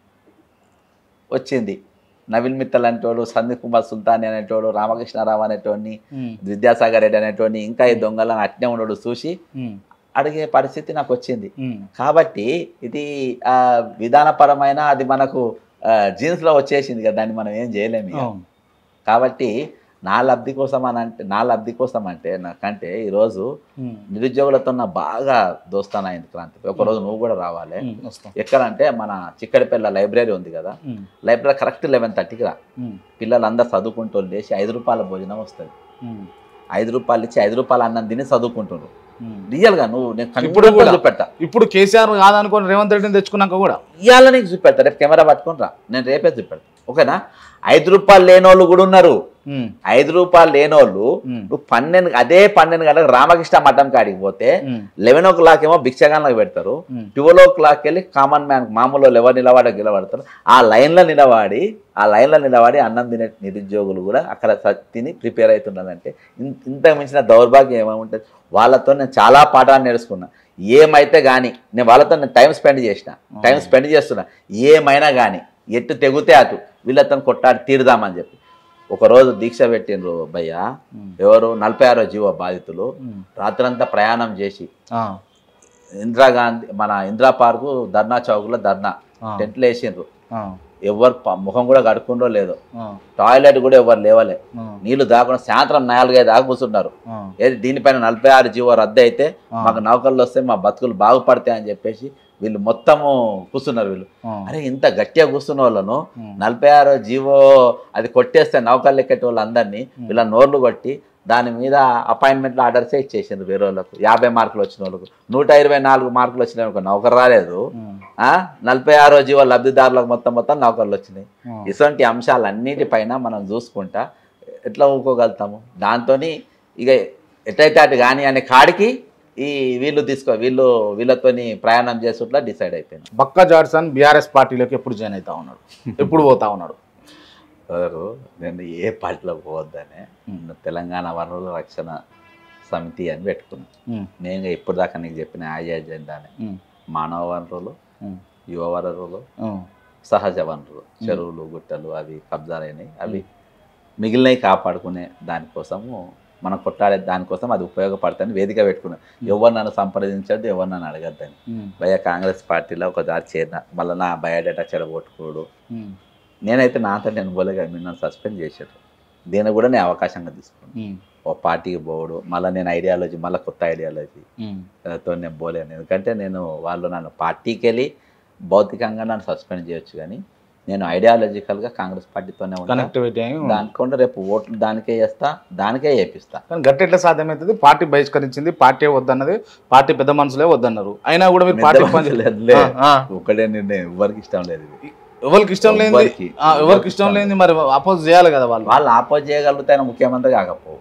వచ్చింది నవీన్ మిత్తల్ అనేటోడు సందీప్ కుమార్ సుల్తాన్ అనేటోడు రామకృష్ణారావు అనేటోడిని ఉమ్, విద్యాసాగర్ రెడ్డి అనేటోడిని ఇంకా ఈ దొంగలను అట్నే ఉండడు చూసి ఉమ్, అడిగే పరిస్థితి నాకు వచ్చింది ఉమ్, కాబట్టి ఇది ఆ, విధానపరమైన అది మనకు జీన్స్లో వచ్చేసింది కదా దాన్ని మనం ఏం చేయలేము ఇక. అవును. కాబట్టి నా లబ్ధి కోసం అని అంటే నా లబ్ధి కోసం అంటే నాకంటే ఈరోజు ఉమ్, నిరుద్యోగులతో నా బాగా దోస్తానైంది క్రాంతి ఒకరోజు నువ్వు కూడా రావాలి ఉమ్, వస్తాం ఎక్కడంటే మన చిక్కడిపల్లి లైబ్రరీ ఉంది కదా ఉమ్, లైబ్రరీ కరెక్ట్ లెవెన్ థర్టీకి రా ఉమ్, పిల్లలందరూ చదువుకుంటూ లేచి ఐదు రూపాయల భోజనం వస్తుంది ఉమ్, ఐదు రూపాయలు ఇచ్చి ఐదు రూపాయలు అన్నం తిని చదువుకుంటున్నారు ఉమ్. రియల్గా నువ్వు నేను ఇప్పుడు ఇప్పుడు కూడా. చూపెడతా ఇప్పుడు కేసీఆర్ కాదనుకొని రేవంత్ రెడ్డిని తెచ్చుకున్నాక కూడా ఇవాళ నీకు చూపెడతా రేపు కెమెరా పట్టుకొని రా నేను రేపే చూపెడతా ఓకేనా ఐదు రూపాయలు లేనోళ్ళు కూడా ఉన్నారు ఉమ్, ఐదు రూపాయలు లేనోళ్ళు ఉమ్, నువ్వు పన్నెండు అదే పన్నెండు గంటలకు రామకృష్ణ మఠం కాడికి పోతే ఉమ్, లెవెన్ ఓ క్లాక్ ఏమో భిక్షగాన్లకు పెడతారు ఉమ్, ట్వెల్వ్ ఓ క్లాక్ వెళ్ళి కామన్ మ్యాన్ మామూలు వాళ్ళు ఎవరు నిలబడ నిలబడతారు ఆ లైన్లో నిలబడి ఆ లైన్లో నిలబడి అన్నం తినే నిరుద్యోగులు కూడా అక్కడ స- తిని ప్రిపేర్ అవుతున్నారంటే ఇన్- ఇంతకు మించిన దౌర్భాగ్యం ఏమేముంటుంది వాళ్ళతో నేను చాలా పాఠాలు నేర్చుకున్నా ఏమైతే కానీ నేను వాళ్ళతో నేను టైం స్పెండ్ చేసిన టైం స్పెండ్ చేస్తున్నా ఏమైనా కానీ ఎట్టు తెగితే అటు వీళ్ళతో కొట్టాడి తీరుదామని చెప్పి ఒకరోజు దీక్ష పెట్టిండ్రు భయ్య ఉమ్, ఎవరు నలభై ఆరో జీవో బాధితులు ఉమ్, రాత్రంతా ప్రయాణం చేసి ఆ, ఇందిరాగాంధీ మన ఇందిరా పార్కు ధర్నా చౌక్లో ధర్నా ఆ, టెంట్లు వేసిండ్రు ఆ, ఎవరు ప- ముఖం కూడా కడుక్కుండో లేదో ఆ, టాయిలెట్ కూడా ఎవరు లేవలే ఆ, నీళ్లు దాకుండా సాయంత్రం నాలుగైదు దాకా కూర్చున్నారు ఆ, ఏది దీనిపైన నలభై ఆరు జీవో రద్దు అయితే ఆ. మాకు నౌకర్లు వస్తే మా బతుకులు బాగుపడతాయి అని చెప్పేసి వీళ్ళు మొత్తము కూర్చున్నారు వీళ్ళు ఆ, అరే ఇంత గట్టిగా కూర్చున్న వాళ్ళను ఉమ్, నలభై ఆరో జీవో అది కొట్టేస్తే నౌకర్లు ఎక్కేటి వాళ్ళందరినీ వీళ్ళ నోర్లు కొట్టి దాని మీద అపాయింట్మెంట్లు ఆర్డర్సే ఇచ్చేసింది వేరే వాళ్ళకు యాభై మార్కులు వచ్చిన వాళ్ళకు నూట ఇరవై నాలుగు మార్కులు వచ్చిన వాళ్ళకు నౌకరు రాలేదు ఉమ్, ఆ నలభై ఆరో జీవో లబ్ధిదారులకు మొత్తం మొత్తం నౌకర్లు వచ్చినాయి ఆ, ఇటువంటి అంశాలన్నిటిపైన మనం చూసుకుంటా ఎట్లా ఊకోగలుగుతాము దాంతో ఇక ఎట్లయితే అటు కానీ అనే కాడికి ఈ వీళ్ళు తీసుకో వీళ్ళు వీళ్ళతోని ప్రయాణం చేసుట్లా డిసైడ్ అయిపోయినాం బక్క జాడ్సన్ బీఆర్ఎస్ పార్టీలోకి ఎప్పుడు జాయిన్ అవుతా ఉన్నాడు ఎప్పుడు పోతా ఉన్నాడు ఎవరు నేను ఏ పార్టీలో పోవద్దనే తెలంగాణ వనరుల రక్షణ సమితి అని పెట్టుకున్నాను ఉమ్, నేను ఇప్పుడు దాకా నీకు చెప్పిన ఆ ఎజెండానే ఉమ్, మానవ వనరులు ఉమ్, యువ వనరులు ఉమ్, సహజ వనరులు చెరువులు గుట్టలు అవి కబ్జాలైనవి అవి మిగిలినవి కాపాడుకునే దానికోసము మనం కొట్టాడే దానికోసం అది ఉపయోగపడుతుంది వేదిక పెట్టుకున్నాం ఎవరు నన్ను సంప్రదించద్దు ఎవరు నన్ను అడగద్దని ఉమ్, భయ కాంగ్రెస్ పార్టీలో ఒక దారి చేరిన మళ్ళీ నా బయోడేటా చెడగొట్టుకోడు ఉమ్, నేనైతే నాతో నేను పోలేక మీరు నన్ను సస్పెండ్ చేశారు దీన్ని కూడా నేను అవకాశంగా తీసుకున్నాను ఉమ్, ఓ పార్టీకి పోవడు మళ్ళీ నేను ఐడియాలజీ మళ్ళీ కొత్త ఐడియాలజీ ఉమ్, తో నేను పోలేను ఎందుకంటే నేను వాళ్ళు నన్ను పార్టీకి వెళ్ళి భౌతికంగా నన్ను సస్పెండ్ చేయొచ్చు కానీ నేను ఐడియాలజికల్గా కాంగ్రెస్ పార్టీతోనే ఉంటాను కనెక్టివిటీ అయి ఉంది. దానికుండా రేపు ఓట్లు దానికే చేస్తా దానికే చేపిస్తా కానీ గట్టి ఎట్లా సాధ్యమవుతుంది పార్టీ బహిష్కరించింది పార్టీ వద్దన్నది పార్టీ పెద్ద మనుషులే వద్దన్నారు అయినా కూడా మీరు పార్టీ పని లేదులే. ఆ, ఆ. ఒకటే నిర్ణయం ఎవరికి ఇష్టం లేదు ఇది ఎవరికి ఇష్టం లేనిది ఎవ్వరికి. ఆ, ఎవరికి ఇష్టం లేనిది మరి అపోజ్ చేయాలి కదా వాళ్ళు వాళ్ళు ఆపోజ్ చేయగలిగితే ఆయన ముఖ్యమంత్రి కాకపోవు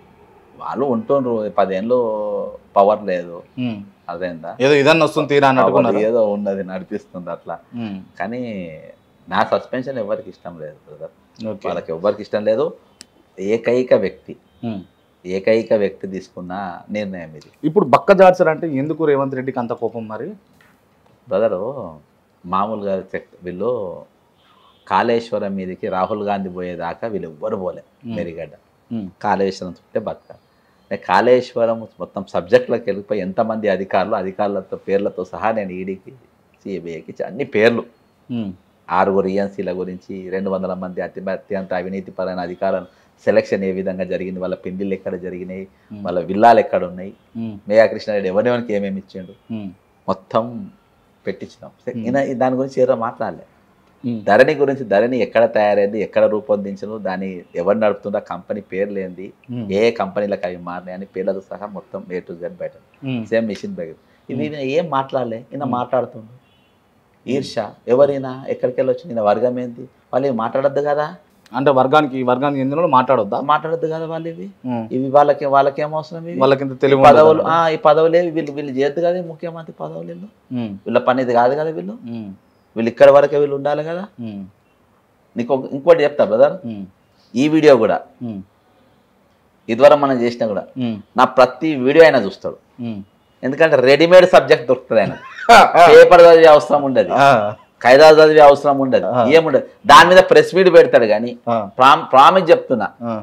వాళ్ళు ఉంటుండ్రు పదేళ్ళు పవర్ లేదు ఉమ్. అదేందా ఏదో ఇదన్న వస్తుంది తీరా Power అన్నట్టుకున్నారు ఏదో ఉన్నది నడిపిస్తుంది అట్లా ఉమ్, కానీ నా సస్పెన్షన్ ఎవరికి ఇష్టం లేదు బ్రదర్ ఓకే వాళ్ళకి ఎవరికి ఇష్టం లేదు ఏకైక వ్యక్తి ఉమ్. ఏకైక వ్యక్తి తీసుకున్న నిర్ణయం ఇది ఇప్పుడు బక్క జార్సర్ అంటే ఎందుకు రేవంత్ రెడ్డికి అంత కోపం మరి బ్రదరు మామూలుగా చెక్- వీళ్ళు కాళేశ్వరం మీదకి రాహుల్ గాంధీ పోయేదాకా వీళ్ళు ఎవ్వరు పోలే ఉమ్. మెరిగడ్డ ఉమ్. కాళేశ్వరం చుట్టే బతక అంటే కాళేశ్వరం మొత్తం సబ్జెక్టులకు వెళ్ళిపోయి ఎంతమంది అధికారులు అధికారులతో పేర్లతో సహా నేను ఈడీకి సిబిఐకి అన్ని పేర్లు ఉమ్. ఆరుగురు ఈఎన్సీల గురించి రెండు వందల మంది అతి అత్యంత అవినీతిపరమైన అధికారులను సెలక్షన్ ఏ విధంగా జరిగింది వాళ్ళ పెళ్లిళ్ళు ఎక్కడ జరిగినాయి ఉమ్. వాళ్ళ విల్లాలు ఎక్కడ ఉన్నాయి ఉమ్. మేయా కృష్ణారెడ్డి ఎవరెవరికి ఏమేమి ఇచ్చిండు ఉమ్. మొత్తం పెట్టించినాం సరే, Hmm. ఈయన దాని గురించి ఏదో మాట్లాడలే ఉమ్. ధరణి గురించి ధరణి ఎక్కడ తయారైంది ఎక్కడ రూపొందించను దాని ఎవరు నడుపుతుందో ఆ కంపెనీ పేర్లు ఏంది ఉమ్. ఏ కంపెనీలకు అవి మారినాయి అని పేర్లతో సహా మొత్తం ఏ టు జెడ్ బయట ఉమ్. సేమ్ మిషన్ బ్యాగ్ ఇవి ఈయన ఏం మాట్లాడలే ఈయన Hmm. మాట్లాడుతుండు ఈర్ష ఎవరైనా ఎక్కడికి వెళ్ళి వచ్చి ఈయన వర్గం ఏంది వాళ్ళు ఇవి మాట్లాడొద్దు కదా అంటే వర్గానికి ఈ వర్గానికి ఎందులో మాట్లాడొద్దా మాట్లాడొద్దు కదా వాళ్ళు ఇవి ఉమ్. ఇవి వాళ్ళకి వాళ్ళకి ఏం అవసరం ఇవి వాళ్ళకి ఇంత ఈ తెలివి పదవులు ఉండదా? ఆ, ఈ పదవులు ఏవి వీళ్ళు వీళ్ళు చేయొద్దు కదా ఈ ముఖ్యమంత్రి పదవులు వీళ్ళు ఉమ్. వీళ్ళ పని ఇది కాదు కదా వీళ్ళు ఉమ్. వీళ్ళు ఇక్కడ వరకే వీళ్ళు ఉండాలి కదా ఉమ్. నీకు ఒక- ఇంకోటి చెప్తా బ్రదర్ ఉమ్. ఈ వీడియో కూడా ఉమ్. ఇదివరకు మనం చేసినా కూడా ఉమ్. నా ప్రతి వీడియో ఆయన చూస్తాడు ఉమ్. ఎందుకంటే రెడీమేడ్ సబ్జెక్ట్ దొరుకుతుంది ఆయన పేపర్ చదివే అవసరం ఉండదు ఆ. ఖైదాలు చదివే అవసరం ఉండదు ఆ. ఏముండదు దాని మీద ప్రెస్ మీట్ పెడతాడు కానీ ఆ. ప్రామ్ ప్రామిస్ చెప్తున్నా ఆ.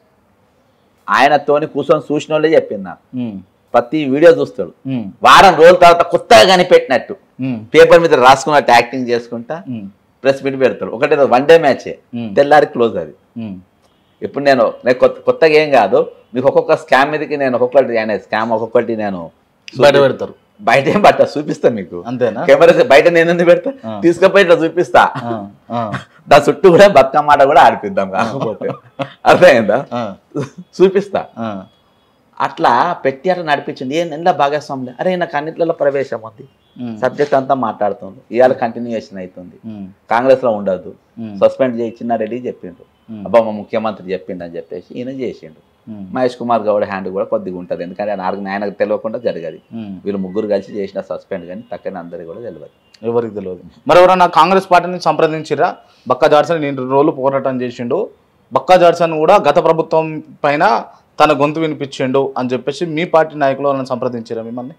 ఆయనతోని కూర్చొని చూసిన వాళ్ళే చెప్పింది నాకు ఉమ్. ప్రతి వీడియో చూస్తాడు ఉమ్. వారం రోజుల తర్వాత కొత్తగా కనిపెట్టినట్టు ఉమ్. పేపర్ మీద రాసుకున్నట్టు యాక్టింగ్ చేసుకుంటా ఉమ్. ప్రెస్ మీట్ పెడతాడు ఒకటే వన్ డే మ్యాచే ఉమ్. తెల్లారి క్లోజ్ అది ఉమ్. ఇప్పుడు నేను నేను కొత్త కొత్తగా ఏం కాదు మీకు ఒక్కొక్క స్కామ్ మీదకి నేను ఒక్కొక్కటి ఆయన స్కామ్ ఒక్కొక్కటి నేను బయట పెడతారు బయట ఏం పట్టా చూపిస్తాను మీకు అంతేనా కెమెరా బయట నేను ఎందుకు పెడతా ఆ. తీసుకుపోయి ఇట్లా చూపిస్తా ఆ. ఆ. దాని చుట్టూ కూడా బతుకమ్మ ఆట కూడా ఆడిపిద్దాం కాకపోతే అర్థమైందా ఆ. చూపిస్తా ఆ. అట్లా పెట్టి అట్లా నడిపించింది ఏ నెల భాగస్వాములే అరే నాకు అన్నిట్లలో ప్రవేశం ఉంది ఉమ్. సబ్జెక్ట్ అంతా మాట్లాడుతుంది ఇవాళ కంటిన్యూషన్ అవుతుంది ఉమ్. కాంగ్రెస్ లో ఉండదు ఉమ్. సస్పెండ్ చేయి చిన్నారెడ్డి చెప్పిండు ఉమ్. అబ్బా మా ముఖ్యమంత్రి చెప్పిండు అని చెప్పేసి ఈయన చేసిండు ఉమ్. మహేష్ కుమార్ గౌడ్ హ్యాండ్ కూడా కొద్దిగా ఉంటుంది ఎందుకంటే ఆయన ఆర్గ- ఆయనకు తెలియకుండా జరగదు ఉమ్. వీళ్ళు ముగ్గురు కలిసి చేసిన సస్పెండ్ కానీ తక్కని అందరికి కూడా తెలియదు ఎవరికి తెలియదు మరి ఎవరన్నా కాంగ్రెస్ పార్టీని సంప్రదించిరా బక్కా జార్సన్ నేను రోజులు పోరాటం చేసిండు బక్కా జార్సన్ కూడా గత ప్రభుత్వం పైన తన గొంతు వినిపించిండు అని చెప్పేసి మీ పార్టీ నాయకులు వాళ్ళని సంప్రదించారా మిమ్మల్ని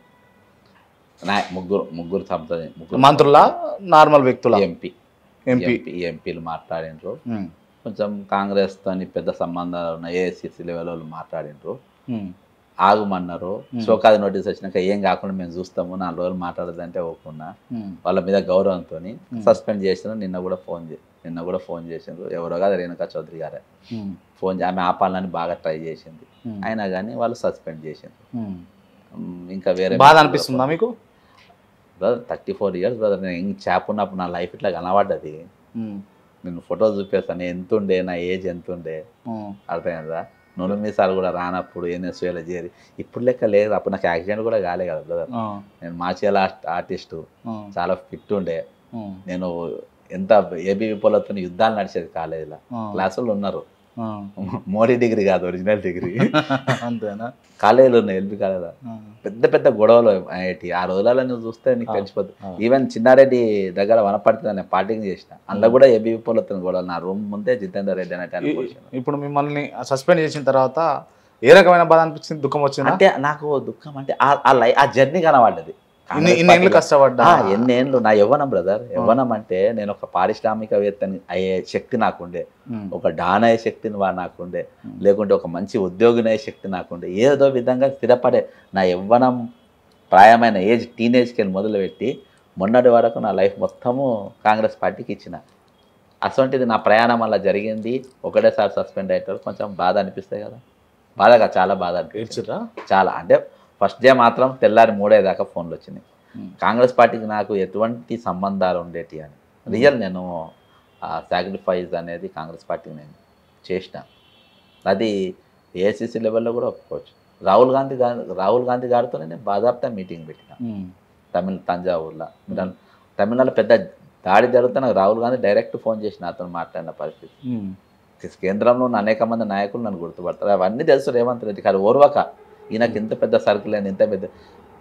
నా ముగ్గురు ముగ్గురు సంప్రదాయం ముగ్గురు మంత్రుల నార్మల్ వ్యక్తుల ఎంపీ ఎంపీ ఎంపీ ఎంపీలు మాట్లాడినరు కొంచెం కాంగ్రెస్ తోని పెద్ద సంబంధాలు ఉన్న ఏఐసిసి లెవెల్ వాళ్ళు మాట్లాడినరు ఆగుమన్నారు షోకాది నోటీస్ వచ్చినాక ఏం కాకుండా మేము చూస్తాము నాలుగు రోజులు మాట్లాడదంటే ఒప్పుకున్నా వాళ్ళ మీద గౌరవంతో సస్పెండ్ చేసిన నిన్న కూడా ఫోన్ చే నిన్న కూడా ఫోన్ చేసిండ్రు ఎవరో కాదు రేణుకా చౌదరి గారే ఫోన్ చే- ఆమె ఆపాలని బాగా ట్రై చేసింది అయినా కానీ వాళ్ళు సస్పెండ్ చేసిండ్రు ఉమ్, ఇంకా వేరే బాధ అనిపిస్తుందా మీకు brother thirty four years brother నేను ఇంక చేప ఉన్నప్పుడు నా లైఫ్ ఇట్లా కనబడ్డది నేను ఫోటో చూపిస్తాను ఎంత ఉండే నా ఏజ్ ఎంత ఉండే అర్థమైందా నూనె మీసాలు కూడా రానప్పుడు ఎన్ఎస్ఏలో చేరి ఇప్పుడు లెక్క లేదు అప్పుడు నాకు యాక్సిడెంట్ కూడా కాలే కదా బ్రదర్ నేను మార్షియల్ ఆర్ట్ ఆర్టిస్టు చాలా ఫిట్ ఉండే నేను ఎంత ఏబీవీ పొలతో యుద్ధాలు నడిచేది కాలేజీలో క్లాసులు ఉన్నారు మోడీ డిగ్రీ కాదు ఒరిజినల్ డిగ్రీ అంతేనా కాలేజీలో ఉన్నాయి ఎల్బీ కాలేజీలో పెద్ద పెద్ద గొడవలు అయ్యేటి ఆ రోజులలో నువ్వు చూస్తే నీకు ఆ, తెలిసిపోతుంది ఆ. ఈవెన్ చిన్నారెడ్డి దగ్గర వనపడుతుంది నేను పార్టీకి చేసిన అందులో కూడా ఏబీవీ పొలతో గొడవలు నా రూమ్ ముందే జితేందర్ రెడ్డి అనేట ఆయన కూర్చున్నాడు. ఇప్పుడు మిమ్మల్ని సస్పెండ్ చేసిన తర్వాత ఏ రకమైన బాధ అనిపించింది దుఃఖం వచ్చిందా అంటే నాకు దుఃఖం అంటే ఆ- ఆ లై ఆ జర్నీ కనబడ్డది ఇన్ని ఇన్ని ఏళ్ళు కష్టపడ్డా ఆ, ఎన్నేళ్ళు నా యవ్వనం బ్రదర్ యవ్వనం అంటే నేను ఒక పారిశ్రామికవేత్తని అయ్యే శక్తి నాకుండే ఉమ్, ఒక డాన్ అయ్యే శక్తిని వా నాకుండే ఉమ్, లేకుంటే ఒక మంచి ఉద్యోగిని అయ్యే శక్తి నాకుండే ఏదో విధంగా స్థిరపడే నా యవ్వనం ప్రాయమైన ఏజ్ టీనేజ్కి వెళ్ళి మొదలుపెట్టి మొన్నటి వరకు నా లైఫ్ మొత్తము కాంగ్రెస్ పార్టీకి ఇచ్చిన అటువంటిది నా ప్రయాణం అలా జరిగింది ఒకటేసారి సస్పెండ్ అయ్యేటప్పుడు కొంచెం బాధ అనిపిస్తాయి కదా బాధగా చాలా బాధ అనిపించింది ఏడ్చిర్రా చాలా అంటే ఫస్ట్ డే మాత్రం తెల్లారి మూడే దాకా ఫోన్లు వచ్చినాయి ఉమ్, కాంగ్రెస్ పార్టీకి నాకు ఎటువంటి సంబంధాలు ఉండేటి అని రియల్ నేను సాక్రిఫైస్ అనేది కాంగ్రెస్ పార్టీకి నేను చేసిన అది ఏఐసిసి లెవెల్లో కూడా ఒప్పుకోవచ్చు రాహుల్ గాంధీ గారి రాహుల్ గాంధీ గారితో నేను బాధాప్త మీటింగ్ పెట్టిన ఉమ్, తమిళ తంజావూరులో మీరు తమిళనాడులో పెద్ద దాడి జరిగితే నాకు రాహుల్ గాంధీ డైరెక్ట్ ఫోన్ చేసి నాతో మాట్లాడిన పరిస్థితి ఉమ్, కేంద్రంలో ఉన్న అనేక మంది నాయకులు నన్ను గుర్తుపడతారు అవన్నీ తెలుసు రేవంత్ రెడ్డి గారు ఓర్వక ఈయనకి ఇంత పెద్ద సర్కిల్ అని ఇంత పెద్ద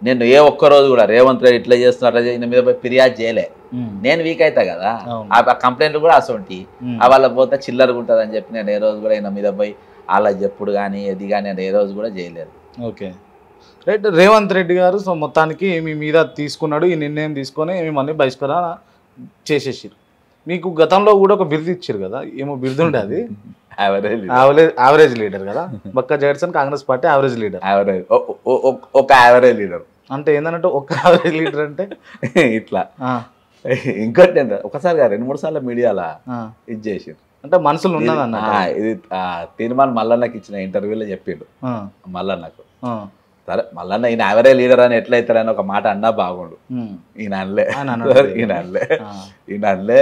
నేను ఏ ఒక్క రోజు కూడా రేవంత్ రెడ్డి ఇట్లా చేస్తున్నారు అట్లా చేస్తున్నారు, ఈయన మీద పోయి ఫిర్యాదు చేయలే ఉమ్. నేను వీక్ అవుతా కదా అవును. ఆ కంప్లైంట్ కూడా అసొంటి ఉమ్. ఆ వాళ్ళ పోతే చిల్లరగా ఉంటుంది అని చెప్పి నేను ఏ రోజు కూడా ఈయన మీద పోయి అలా చెప్పుడు కానీ ఇది కానీ నేను ఏ రోజు కూడా చేయలేదు ఓకే రైట్ రేవంత్ రెడ్డి గారు సో మొత్తానికి మీ మీద తీసుకున్నాడు ఈ నిర్ణయం తీసుకొని మిమ్మల్ని బహిష్కరణ చేసేసారు మీకు గతంలో కూడా ఒక బిరుదు ఇచ్చారు కదా ఏమో బిరుదు ఉండే అది యావరేజ్ యావరేజ్ యావరేజ్ లీడర్ కదా బక్క జగడ్సన్ Congress party average leader average ఒక యావరేజ్ లీడర్ అంటే ఏంటంటే ఒక్క యావరేజ్ లీడర్ అంటే ఇట్లా ఆ, ఇంకోటి ఏంటంటే ఒకసారి కాదు, రెండు మూడు సార్లు మీడియాలో ఆ. ఇది చేసిండు అంటే మనసులో ఉన్నది అన్నట్టు ఆ, ఇది ఆ, తీర్మాన్ మల్లన్నకి ఇచ్చిన ఇంటర్వ్యూలో చెప్పిండు ఆ, మల్లన్నకు ఆ, సరే మల్లన్న ఈయన యావరేజ్ లీడర్ అని ఎట్లయితారని ఒక మాట అన్నా బాగుండు ఉమ్, ఈయన అనలే ఆయన అన్నాడు. ఈయన అనలే ఆ, ఈయన అనలే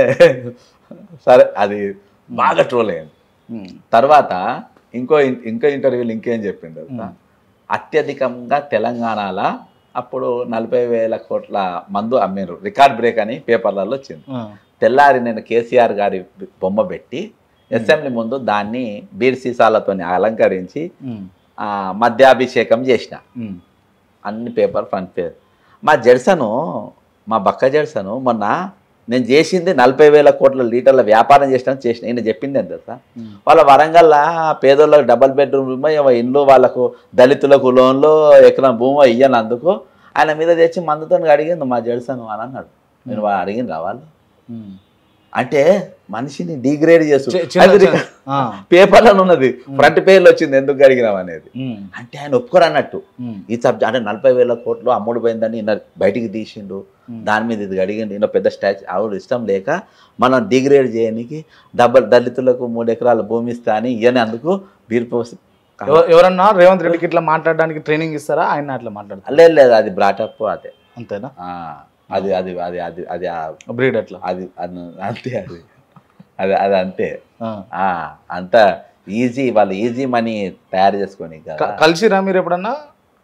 సరే అది బాగా ట్రోల్ అయింది ఉమ్, తర్వాత ఇంకో ఇన్- ఇంకో ఇంటర్వ్యూలు ఇంకేం చెప్పింది తెలుసా? అత్యధికంగా తెలంగాణలో అప్పుడు నలభై వేల కోట్ల మందు అమ్మిరు రికార్డ్ బ్రేక్ అని పేపర్లలో వచ్చింది ఆ, తెల్లారి నేను కేసీఆర్ గారి బొమ్మ పెట్టి అసెంబ్లీ ముందు దాన్ని బీర్ సీసాలతో అలంకరించి ఉమ్, ఆ, మద్యాభిషేకం చేసిన ఉమ్, అన్ని పేపర్ ఫ్రంట్ పేజ్ మా జెడ్సను మా బక్క జెడ్సను మొన్న నేను చేసింది నలభై వేల కోట్ల లీటర్ల వ్యాపారం చేసిన చేసిన ఈయన చెప్పింది ఎంత తెలుసా ఉమ్, వాళ్ళ వరంగల్లో పేదోళ్ళకి డబల్ బెడ్రూమ్ రూమ్ ఏమో ఇండ్లు వాళ్ళకు దళితులకు లోన్లు ఎకరం భూమి ఇయ్యనందుకు ఆయన మీద తెచ్చి మందుతో అడిగింది మా జడ్సన్ అని అన్నాడు నేను వా- అడిగింది రావాలి ఉమ్. అంటే మనిషిని డిగ్రేడ్ చి- చేస్తూ చిన్న- చిన్న- ఆ, పేపర్లో ఉన్నది ఫ్రంట్ పేజ్లో వచ్చింది ఎందుకు అడిగినాం అనేది ఉమ్, అంటే ఆయన ఒప్పుకోరు అన్నట్టు ఉమ్, ఈ సబ్జెక్ట్ అంటే నలభై వేల కోట్లు అమ్ముడు పోయిందని ఈయన బయటికి తీసిండు ఉమ్. దాని మీద ఇది అడిగిండు ఈయన పెద్ద స్టాచ్యూ ఆవిడ ఇష్టం లేక మనం డిగ్రేడ్ చేయడానికి డబ్బల్ దళితులకు మూడు ఎకరాల భూమి ఇస్తా అని ఈయన అందుకు బీర్ పోసి ఎవ- ఎవరన్నా రేవంత్ రెడ్డికి ఇట్లా మాట్లాడడానికి ట్రైనింగ్ ఇస్తారా ఆయన అట్లా మాట్లాడతారు లేదు లేదు అది బ్రాటప్ అదే అంతేనా ఆ, అది అది అది అది అది ఆ- బ్రీడ్ అట్లా అది అది అంతే అది అది అది అంతే ఆ. ఆ, అంత ఈజీ వాళ్ళు ఈజీ మనీ తయారు చేసుకొని క- కలిసిరా మీరు ఎప్పుడన్నా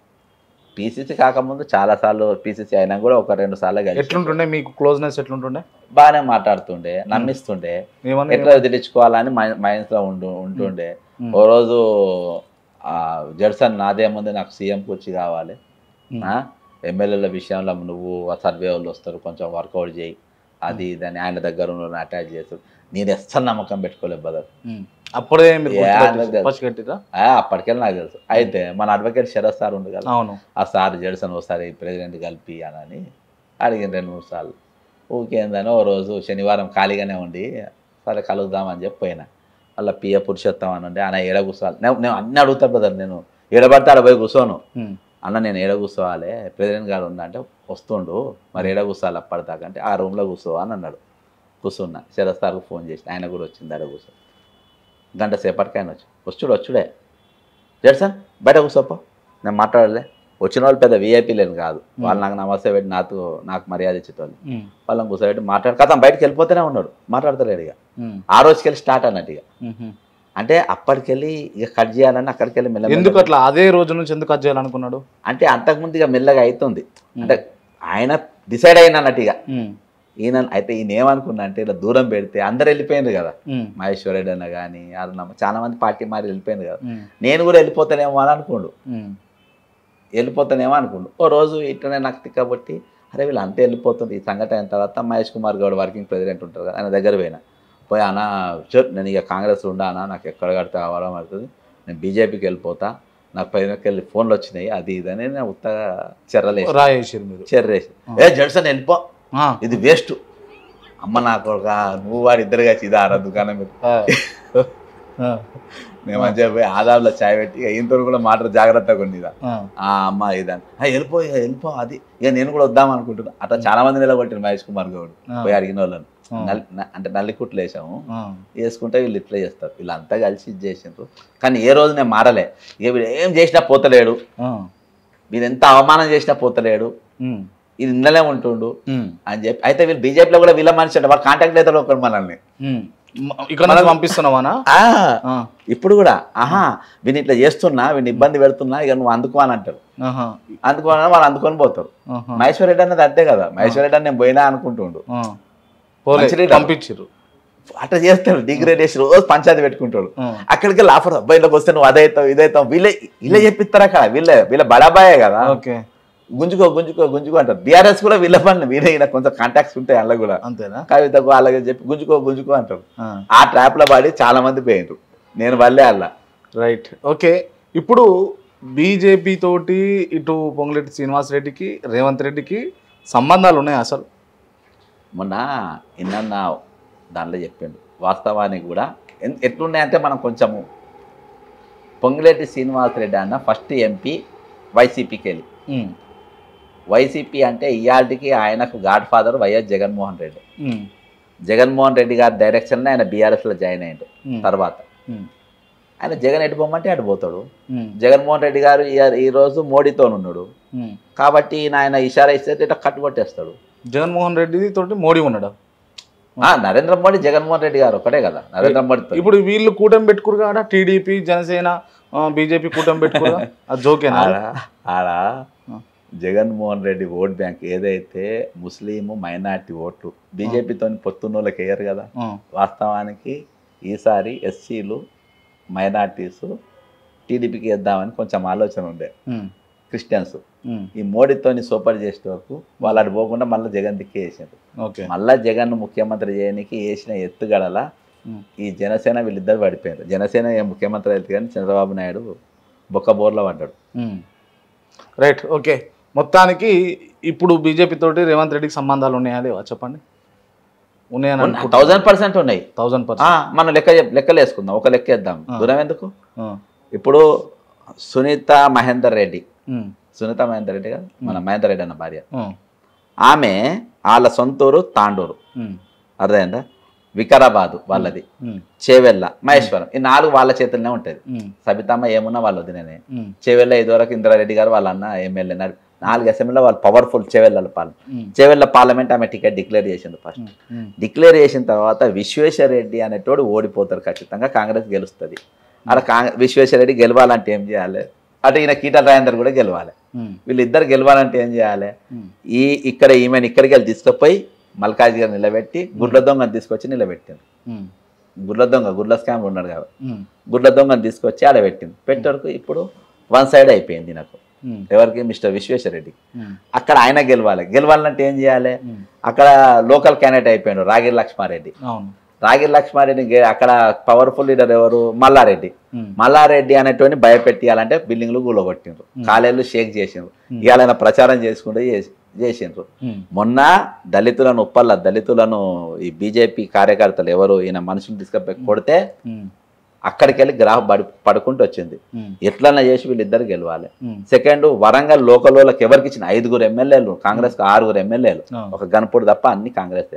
పీసీసీ కాకముందు చాలా సార్లు పీసీసీ అయినా కూడా ఒక రెండు సార్లు కలిసి ఎట్లుంటుండే మీకు క్లోజ్నెస్ ఎట్లుంటుండే బాగానే మాట్లాడుతుండే నమ్మిస్తుండే ఏమన్నా ఎట్లా వదిలించుకోవాలని మైండ్స్ లో ఉండు ఉంటుండే ఉమ్. ఓ రోజు ఆ జడ్సన్ నాదే ముందు నాకు సీఎం కుర్చీ కావాలి ఉమ్. ఆ, ఎమ్మెల్యేల విషయంలో నువ్వు సర్వే వాళ్ళు వస్తారు కొంచెం వర్కౌట్ చేయి అది ఇదని ఆయన దగ్గర ఉన్న అటాచ్ చేస్తారు నేను ఎస్సలు నమ్మకం పెట్టుకోలేదు బ్రదర్ ఉమ్. అప్పుడే మీరు ఏ, గుర్తుపెట్టి- అన్నది పచ్చి కట్టిరా అప్పటికెళ్ళి నాకు తెలుసు అయితే మన అడ్వకేట్ శరత్ సార్ ఉంది కదా అవును ఆ సార్ జడ్సన్ ఒకసారి ప్రెసిడెంట్ కలిపి అని అడిగింది రెండు మూడు సార్లు ఊకేందని ఓ రోజు శనివారం ఖాళీగానే ఉండి సరే కలుద్దామని చెప్పి పోయినా మళ్ళీ పియ పురుషోత్తం అని ఉండే ఆయన ఏడ కూర్చోవాలి నేను నేను అన్నీ అడుగుతా బ్రదర్ నేను ఏడబడితే ఆడ పోయి కూర్చోను ఉమ్. అన్న నేను ఏడ కూర్చోవాలి ప్రెసిడెంట్ గారు ఉన్నా అంటే వస్తుండు మరి ఏడ కూర్చోవాలి అప్పటిదాకా అంటే ఆ రూమ్లో కూర్చో అని అన్నాడు కూర్చున్నా శరత్ సార్కు ఫోన్ చేసి ఆయన కూడా వచ్చింది ఆడ కూర్చో గంట సేపటికి ఆయన వచ్చి వచ్చుడు వచ్చుడే జడ్సన్ బయట కూర్చోపో నేను మాట్లాడలే వచ్చిన వాళ్ళు పెద్ద వీఐపీ లేని కాదు వాళ్ళు నాకు నమస్తే పెట్టి నాతో నాకు మర్యాద ఇచ్చేటోళ్ళు ఉమ్. వాళ్ళని కూర్చోబెట్టి మాట్లాడు కదా బయటకు వెళ్ళిపోతూనే ఉన్నాడు మాట్లాడతలేడు ఇక ఉమ్. ఆ రోజుకెళ్ళి స్టార్ట్ అన్నట్టు ఇక ఉమ్. అంటే అప్పటికెళ్ళి ఇక కట్ చేయాలని అక్కడికి వెళ్ళి మెల్ల ఎందుకు అట్లా అదే రోజు నుంచి ఎందుకు అది చేయాలనుకున్నాడు అంటే అంతకుముందు ఇక మెల్లగా అవుతుంది అంటే ఆయన డిసైడ్ అయిన అన్నట్టు ఇక ఉమ్. ఈయన అయితే ఈయన ఏమనుకున్నా అంటే ఇలా దూరం పెడితే అందరు వెళ్ళిపోయింది కదా ఉమ్. మహేశ్వర్ రెడ్డి అన్న కానీ అరుణమ్మ చాలా మంది పార్టీ మారి వెళ్ళిపోయింది కదా ఉమ్. నేను కూడా వెళ్ళిపోతానేమో అని అనుకోండు ఉమ్. వెళ్ళిపోతానేమో అనుకోండు ఓ రోజు ఇట్లనే నాకు తిక్కబట్టి అరే వీళ్ళు అంతే వెళ్ళిపోతుంది ఈ సంఘటన అయిన తర్వాత మహేష్ కుమార్ గౌడ్ వర్కింగ్ ప్రెసిడెంట్ ఉంటారు కదా ఆయన దగ్గర పోయినా పోయి అన్న షూర్ నేను ఇక కాంగ్రెస్ ఉండా అన్న నాకు ఎక్కడ కడితే కావాలో అవుతుంది నేను బీజేపీకి వెళ్ళిపోతా నాకు పైనకి వెళ్ళి ఫోన్లు వచ్చినాయి అది ఇది అని నేను ఉత్తగా చెర్రలేసి రాయేసారు మీరు చెర్రేసి ఏ జడ్సన్ వెళ్ళిపో ఆ. ఇది వేస్ట్ అమ్మ నాకు ఒక నువ్వు వాడు ఇద్దరు కలిసి ఇది ఆడ దుకాణం పెట్టి ఆ. ఆ. మేము అని చెప్పి ఆదాబ్లో చాయ్ పెట్టి ఇంత కూడా మాట జాగ్రత్తగా ఉంది ఇదా ఆ. ఆ అమ్మ ఇదని "ఆ, వెళ్ళిపో ఇక వెళ్ళిపో అది ఇక నేను కూడా వద్దాం అనుకుంటున్నా అట్లా చాలా మంది నిలబట్టారు మహేష్ కుమార్ గౌడ్ ఆ. పోయి అడిగిన వాళ్ళని ఆ. నల్- న- అంటే నల్లికుట్లు వేసాము ఆ. వేసుకుంటే వీళ్ళు ఇట్లా చేస్తారు వీళ్ళంతా కలిసి ఇది చేసిండ్రు కానీ ఏ రోజు నేను మారలే ఇక వీడు ఏం చేసినా పోతలేడు ఆ. వీడు ఎంత అవమానం చేసినా పోతలేడు ఉమ్. ఇది ఇందలే ఉంటుండు ఉమ్. అని చెప్పి అయితే వీళ్ళు బీజేపీలో కూడా వీళ్ళ మనిషి అంటే వాళ్ళు కాంటాక్ట్ అవుతాడు ఒకరు మనల్ని ఉమ్. మ- ఇక్కడ నుంచి పంపిస్తున్నావానా ఆ, ఆ. ఇప్పుడు కూడా ఆహా వీని ఇట్లా చేస్తున్నా వీడిని ఇబ్బంది పెడుతున్నా ఇక నువ్వు అందుకో అని అంటారు ఆహా. అందుకోని వాళ్ళు అందుకొని పోతారు ఆహా. మహేశ్వర్ రెడ్డి అన్నది అంతే కదా మహేశ్వర్ రెడ్డి అని నేను పోయినా అనుకుంటుండు ఆ. పోలే మంచి leader. పంపించారు అట్లా చేస్తాడు డిగ్రేడేషన్ రోజు పంచాయతీ పెట్టుకుంటాడు ఆ. అక్కడికి వెళ్ళి ఆఫర్ అబ్బాయిలోకి వస్తే నువ్వు అదైతావు ఇదైతావు వీళ్ళే వీళ్ళే చెప్పిస్తారు అక్కడ వీళ్ళే వీళ్ళ బడాబాయే కదా ఓకే గుంజుకో గుంజుకో గుంజుకో అంటారు బీఆర్ఎస్ కూడా వీళ్ళ పనులు వీరే ఈయన కొంత కాంటాక్ట్స్ ఉంటాయి అందులో కూడా అంతేనా కవితకు అలాగే చెప్పి గుంజుకో గుంజుకో అంటారు ఆ. ఆ ట్రాప్ లో పడి చాలా మంది పోయిండ్రు నేను వల్లే అలా రైట్ ఓకే ఇప్పుడు బీజేపీ తోటి ఇటు పొంగులేటి శ్రీనివాస్ రెడ్డికి రేవంత్ రెడ్డికి సంబంధాలు ఉన్నాయి అసలు మొన్న ఇన్న దాంట్లో చెప్పిండు వాస్తవానికి కూడా ఎన్- ఎట్లున్నాయంటే మనం కొంచెము పొంగిరెడ్డి శ్రీనివాసరెడ్డి అన్న ఫస్ట్ ఎంపీ వైసీపీకి వెళ్ళి ఉమ్, వైసీపీ అంటే ఇయాల్టికి ఆయనకు godfather YS Jaganmohan Reddy um, Jaganmohan Reddy గారి డైరెక్షన్లో ఆయన బీఆర్ఎస్లో జాయిన్ అయ్యిండు ఉమ్, తర్వాత ఉమ్, ఆయన జగన్ ఎటు పోమంటే అటు పోతాడు ఉమ్, జగన్మోహన్ రెడ్డి గారు ఈ- ఈ రోజు మోడీతో ఉన్నాడు ఉమ్. కాబట్టి ఈయన ఆయన ఇషారా ఇస్తే ఇట్లా కట్టుబట్టేస్తాడు జగన్మోహన్ రెడ్డి తోటి మోడీ ఉన్నాడు ఆ, నరేంద్ర మోడీ జగన్మోహన్ రెడ్డి గారు ఒకటే కదా నరేంద్ర మోడీతో ఇప్పుడు వీళ్ళు కూటమి పెట్టుకురు కాడ టీడీపీ జనసేన బీజేపీ కూటమి పెట్టుకురు అది జోకేనా ఆడ ఆడ ఆ. జగన్మోహన్ రెడ్డి ఓట్ బ్యాంక్ ఏదైతే ముస్లిం మైనార్టీ ఓట్లు బీజేపీతో పొత్తున్న వాళ్ళకి వేయరు కదా ఆ, వాస్తవానికి ఈసారి ఎస్సీలు మైనార్టీస్ టీడీపీకి వేద్దామని కొంచెం ఆలోచన ఉండే ఉమ్, క్రిస్టియన్స్ ఉమ్, ఈ మోడీతోని సూపర్ చేసే వరకు వాళ్ళు అటు పోకుండా మళ్ళీ జగన్ దిక్కే వేసారు ఓకే మళ్ళా జగన్ ముఖ్యమంత్రి చేయడానికి వేసిన ఎత్తుగడల ఉమ్, ఈ జనసేన వీళ్ళిద్దరు పడిపోయారు జనసేన ఏ ముఖ్యమంత్రి అయితే కానీ చంద్రబాబు నాయుడు బొక్క బోర్లో పడ్డాడు ఉమ్. రైట్ ఓకే మొత్తానికి ఇప్పుడు బీజేపీ తోటి రేవంత్ రెడ్డికి సంబంధాలు ఉన్నాయా లేవా చెప్పండి ఉన్నాయని థౌజండ్ పర్సెంట్ ఉన్నాయి థౌజండ్ ఆ, పర్సెంట్ మనం లెక్క చెప్- లెక్కలు వేసుకుందాం ఒక లెక్క వేద్దాం ఆ. దూరం ఎందుకు ఇప్పుడు సునీత మహేందర్ రెడ్డి సునీత మహేందర్ రెడ్డి కదా మన మహేందర్ రెడ్డి అన్న భార్య ఆమె వాళ్ళ సొంతూరు తాండూరు అర్థమైందా వికారాబాదు వాళ్ళది చేవెళ్ళ మహేశ్వరం ఈ నాలుగు వాళ్ళ చేతుల్లోనే ఉంటుంది సబితమ్మ ఏమున్నా వాళ్ళ వదిననే చేవెళ్ళ ఇదివరకు ఇందిరారెడ్డి గారు వాళ్ళ అన్న ఎమ్మెల్యే నాలుగు అసెంబ్లీలో వాళ్ళు పవర్ఫుల్ చేవెళ్ళ పాలన చేవెళ్ళ పార్లమెంట్ ఆమె టికెట్ డిక్లేర్ చేసింది ఫస్ట్ డిక్లేర్ చేసిన తర్వాత విశ్వేశ్వర రెడ్డి అనేటోడు ఓడిపోతారు ఖచ్చితంగా కాంగ్రెస్ గెలుస్తుంది అక్కడ కాంగ్రెస్ విశ్వేశ్వర రెడ్డి గెలవాలంటే ఏం చేయాలి అటు ఈయన కీటల రాజేందర్ కూడా గెలవాలి వీళ్ళిద్దరు గెలవాలంటే ఏం చేయాలి ఈ ఇక్కడ ఈమెను ఇక్కడికి వెళ్ళి తీసుకుపోయి మల్కాజ్ గారు నిలబెట్టి గుడ్ల దొంగను తీసుకొచ్చి నిలబెట్టింది గుడ్ల దొంగ గుడ్ల స్కామ్ ఉన్నాడు కాబట్టి గుడ్ల దొంగను తీసుకొచ్చి ఆడ పెట్టింది పెట్టే వరకు ఇప్పుడు వన్ సైడ్ అయిపోయింది నాకు ఎవరికి మిస్టర్ విశ్వేశ్వర రెడ్డి అక్కడ ఆయన గెలవాలి గెలవాలంటే ఏం చేయాలి అక్కడ లోకల్ క్యాండిడేట్ అయిపోయాడు రాగిరి లక్ష్మారెడ్డి అవును రాగిరి లక్ష్మారెడ్డి గె- అక్కడ పవర్ఫుల్ లీడర్ ఎవరు మల్లారెడ్డి మల్లారెడ్డి అనేటువంటి భయపెట్టియాలంటే బిల్డింగ్లు కూలగొట్టిండ్రు కాలేళ్ళు షేక్ చేసిండ్రు ఇవాళ ఆయన ప్రచారం చేసుకుంటూ చేసి- చేసిండ్రు మొన్న దళితులను ఉప్పల్ల దళితులను ఈ బీజేపీ కార్యకర్తలు ఎవరు ఈయన మనుషులు తీసుకుపోయి కొడితే అక్కడికి వెళ్ళి గ్రాఫ్ పడి పడుకుంటూ వచ్చింది ఎట్లన్నా చేసి వీళ్ళిద్దరు గెలవాలి సెకండ్ వరంగల్ లోకల్ వాళ్ళకి ఎవరికి ఇచ్చిన ఐదుగురు ఎమ్మెల్యేలు కాంగ్రెస్ ఆరుగురు ఎమ్మెల్యేలు ఒక గణపుడు తప్ప అన్ని కాంగ్రెస్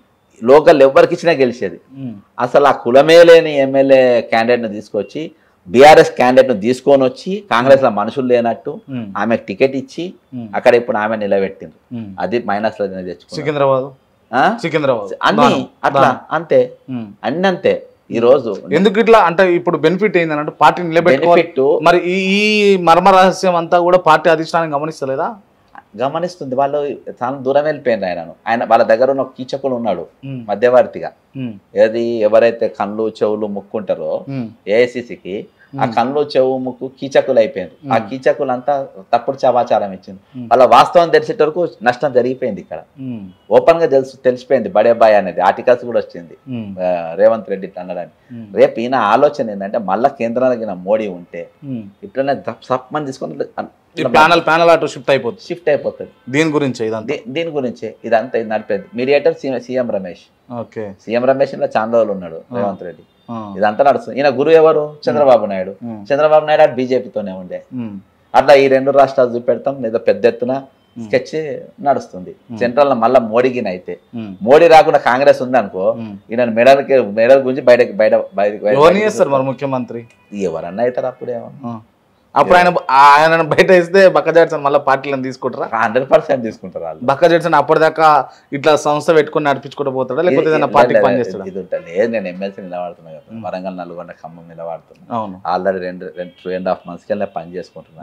లోకల్ ఎవరికి ఇచ్చినా గెలిచేది అసలు ఆ కులమే లేని ఎమ్మెల్యే క్యాండిడేట్ను తీసుకొచ్చి బీఆర్ఎస్ క్యాండిడేట్ను తీసుకొని వచ్చి కాంగ్రెస్లో మనుషులు లేనట్టు ఆమెకు టికెట్ ఇచ్చి అక్కడ ఇప్పుడు ఆమె నిలబెట్టింది అది మైనస్ లో తెచ్చుకున్నారు సికింద్రాబాద్ ఆ? సికింద్రాబాద్ అన్ని దానం, అట్లా దానం. అంతే ఉమ్. అన్ని అంతే ఈ రోజు ఎందుకు ఇట్లా అంటే ఇప్పుడు బెనిఫిట్ ఏంది అంటే పార్టీ నిలబెట్టుకోవాలి బెనిఫిట్ మరి ఈ ఈ మర్మ రహస్యం అంతా కూడా పార్టీ అధిష్టానం గమనిస్తలేదా గమనిస్తుంది వాళ్ళు చాలా దూరం వెళ్ళిపోయినారు ఆయనను ఆయన వాళ్ళ దగ్గర ఉన్న ఒక కీచకుడు ఉన్నాడు ఉమ్, మధ్యవర్తిగా ఉమ్, ఏది ఎవరైతే కళ్ళు చెవులు ముక్కుంటారో ఉమ్, ఏఐసిసికి ఆ కళ్ళు చెవు ముక్కు కీచకులు అయిపోయింది ఆ కీచకులు అంతా తప్పుడు సమాచారం ఇచ్చింది ఉమ్. వాళ్ళ వాస్తవం తెలిసేట వరకు నష్టం జరిగిపోయింది ఇక్కడ ఉమ్, ఓపెన్ గా తెలుసు తెలిసిపోయింది బడే బాయ్ అనేది ఆర్టికల్స్ కూడా వచ్చింది ఉమ్, ఆ, రేవంత్ రెడ్డి ఇట్లా అన్నాడని ఉమ్, రేపు ఈయన ఆలోచన ఏంటంటే మళ్ళా కేంద్రానికి ఈయన మోడీ ఉంటే ఉమ్. ఇట్లనే సప్మని తీసుకొని ఈ ప్యానల్ ప్యానల్ అటు షిఫ్ట్ అయిపోతుంది షిఫ్ట్ అయిపోతుంది దీని గురించి ఇదంతా దీ- దీని గురించే ఇదంతా ఇది నడిపేది mediator CM Ramesh okay CM Ramesh ఇలా చాలా రోజులు ఉన్నాడు రేవంత్ రెడ్డి ఆ, ఇదంతా నడుస్తుంది ఈయన గురువు ఎవరు చంద్రబాబు నాయుడు ఉమ్, చంద్రబాబు నాయుడు అటు బీజేపీతోనే ఉండే ఉమ్, అట్లా ఈ రెండు రాష్ట్రాలు చూపెడతాం లేదా పెద్ద ఎత్తున స్కెచ్ నడుస్తుంది సెంట్రల్ మళ్ళీ మోడీకి అయితే ఉమ్, మోడీ రాకుండా కాంగ్రెస్ ఉందనుకో ఉమ్. ఈయన మెడల్కి మెడల్ గురించి బయటకి బయట బయటకి ఎవరిని చేస్తారు మరి ముఖ్యమంత్రి ఎవరన్నా అవుతారు అప్పుడేమో ఆ. అప్పుడు ఆయన ఆయన బయట వేస్తే బక్క జాడ్సన్ మళ్ళీ పార్టీలను తీసుకుంటారా హండ్రెడ్ పర్సెంట్ తీసుకుంటారు వాళ్ళు బక్క జాడ్సన్ అప్పటిదాకా ఇట్లా సంస్థ పెట్టుకుని నడిపించుకుంటూ పోతాడా లేకపోతే ఏదైనా పార్టీకి పనిచేస్తాడా ఇది ఉంటుంది లేదు నేను ఎమ్మెల్సీ నిలబడుతున్నా కదా వరంగల్ నల్గొండ ఖమ్మం నిలబడుతున్నా అవును ఆల్రెడీ రెండు రెండు టూ అండ్ హాఫ్ మంత్స్కి వెళ్ళి పని చేసుకుంటున్నా ఉమ్,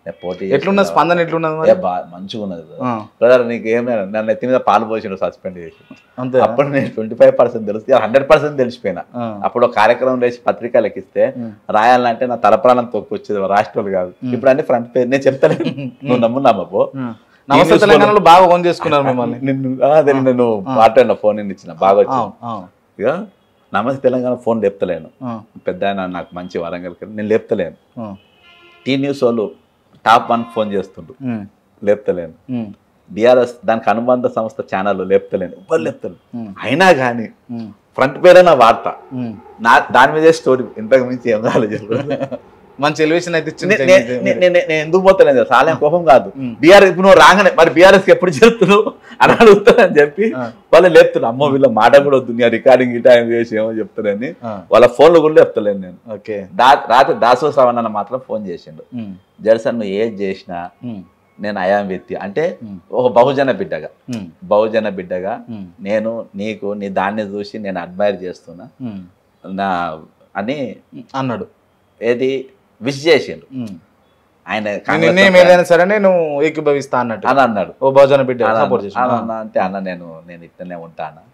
నేను పోటీ ఎట్లున్న చేసిన స్పందన ఎట్లున్నది తర్వాత- మరి ఏ బా మంచిగా ఉన్నది brother. ఆ, బ్రదర్ నీకు ఏం లేదు నన్ను ఎత్తి మీద పాలు పోసిండు సస్పెండ్ చేసి అంతే అప్పుడు నేను ట్వంటీ ఫైవ్ పర్సెంట్ తెలిసి హండ్రెడ్ పర్సెంట్ తెలిసిపోయినా ఆ, అప్పుడు ఒక కార్యక్రమం లేచి పత్రిక లెక్కిస్తే ఉమ్, రాయాలంటే నా తలప్రాణం తొక్కొచ్చేది రాష్ట్రాలు కాదు ఇప్పుడు అన్ని ఫ్రంట్ పేజ్ నేను చెప్తాను నువ్వు నమ్ము నమ్మపో ఉమ్. నమస్తే తెలంగాణలో బాగా ఓన్ చేసుకున్నారు మిమ్మల్ని నిన్ను ఆ, అదే నేను మాట్లాడిన ఫోన్ ఇచ్చిన బాగా వచ్చింది అవును, అవును, ఇక నమస్తే తెలంగాణ ఫోన్ లేపుతలేను ఆ, పెద్ద ఆయన నాకు మంచి వరంగల్ నేను లేపుతలేను ఆ, టీ న్యూస్ వాళ్ళు టాప్ వన్ ఫోన్ చేస్తుండ్రు ఉమ్, లేపుతలేను ఉమ్, బీఆర్ఎస్ దానికి అనుబంధ సంస్థ ఛానల్ లేపుతలేను ఎవ్వరు లేపుతలేను ఉమ్, అయినా కానీ ఉమ్, ఫ్రంట్ పేరే నా వార్త ఉమ్. నా దాని మీదే స్టోరీ ఇంతకు మించి ఏం కాలేదు చెప్పు. మంచి ఎలివేషన్ అయితే ఇచ్చింది నే- నే- నే- నే- నే- నేను ఎందుకు పోతలేదు చాలా కోపం కాదు ఉమ్. బీఆర్ఎస్ ఇప్పుడు నువ్వు రాగానే మరి బీఆర్ఎస్ ఎప్పుడు చేస్తున్నావు అని అడుగుతానని చెప్పి ఆ. వాళ్ళు లేపుతున్నారు అమ్మో వీళ్ళ మాట కూడా వద్దు నీ రికార్డింగ్ ఇటా ఏం చేసి ఏమో చెప్తారని ఆ, వాళ్ళ ఫోన్లు కూడా చెప్తలేను నేను ఓకే దా రాత్రి దాసో శ్రవణ్ అన్న మాత్రం ఫోన్ చేసిండు ఉమ్, జడ్సన్ నువ్వు ఏది చేసినా ఉమ్, నేను అయాం వ్యక్తి అంటే ఉమ్, ఒక బహుజన బిడ్డగా ఉమ్, బహుజన బిడ్డగా ఉమ్, నేను నీకు నీ దాన్ని చూసి నేను అడ్మైర్ చేస్తున్నా ఉమ్, నా అని అన్నాడు ఏది విష్ చేసిండు ఉమ్. ఆయన నేను కాంగ్రెస్ నిర్ణయం ఏదైనా సరే నేను ఏకీభవిస్తా అన్నట్టు అని అన్నాడు ఓ బహుజన బిడ్డ అని సపోర్ట్ అన్న- చేసి అని అన్న అంటే అన్న నేను నేను ఇట్లనే ఉంటా అన్న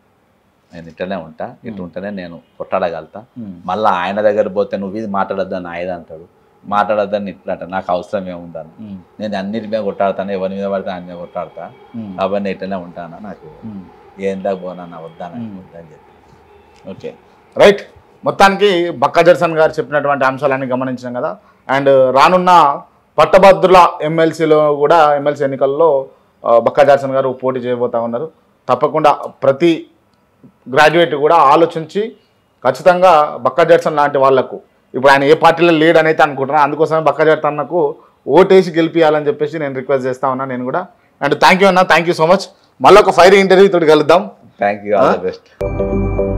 నేను ఇట్లనే ఉంటా ఇట్లా ఉంటేనే నేను కొట్టాడగలుగుతా మళ్ళీ ఆయన దగ్గర పోతే నువ్వు ఇది మాట్లాడొద్దని ఆయన అంటాడు మాట్లాడొద్దని ఇట్లా అంట నాకు అవసరం ఏముందని నేను అన్నిటి మీద కొట్టాడతాను ఎవరి మీద పడితే ఆయన మీద కొట్టాడతా కాబట్టి నేను ఇట్లనే ఉంటానా నాకు ఏం దాకా పోనా వద్దాను మ్మ్. వద్దని చెప్పి ఓకే రైట్ మొత్తానికి బక్కా జర్సన్ గారు చెప్పినటువంటి అంశాలన్నీ గమనించాం కదా అండ్ రానున్న పట్టభద్రుల ఎమ్మెల్సీలో కూడా ఎమ్మెల్సీ ఎన్నికల్లో ఆ, బక్కా జర్సన్ గారు పోటీ చేయబోతా ఉన్నారు తప్పకుండా ప్రతి గ్రాడ్యుయేట్ కూడా ఆలోచించి ఖచ్చితంగా బక్కా జర్సన్ లాంటి వాళ్లకు ఇప్పుడు ఆయన ఏ పార్టీలో లేడు అని అయితే అనుకుంటున్నా అందుకోసమే బక్కా జర్సన్కు ఓటేసి గెలిపియాలని చెప్పేసి నేను రిక్వెస్ట్ చేస్తా ఉన్నా నేను కూడా అండ్ థ్యాంక్ యూ అన్న థ్యాంక్ యూ సో మచ్ మళ్ళీ ఒక ఫైర్ ఇంటర్వ్యూ తోటి కలుద్దాం thank you all the best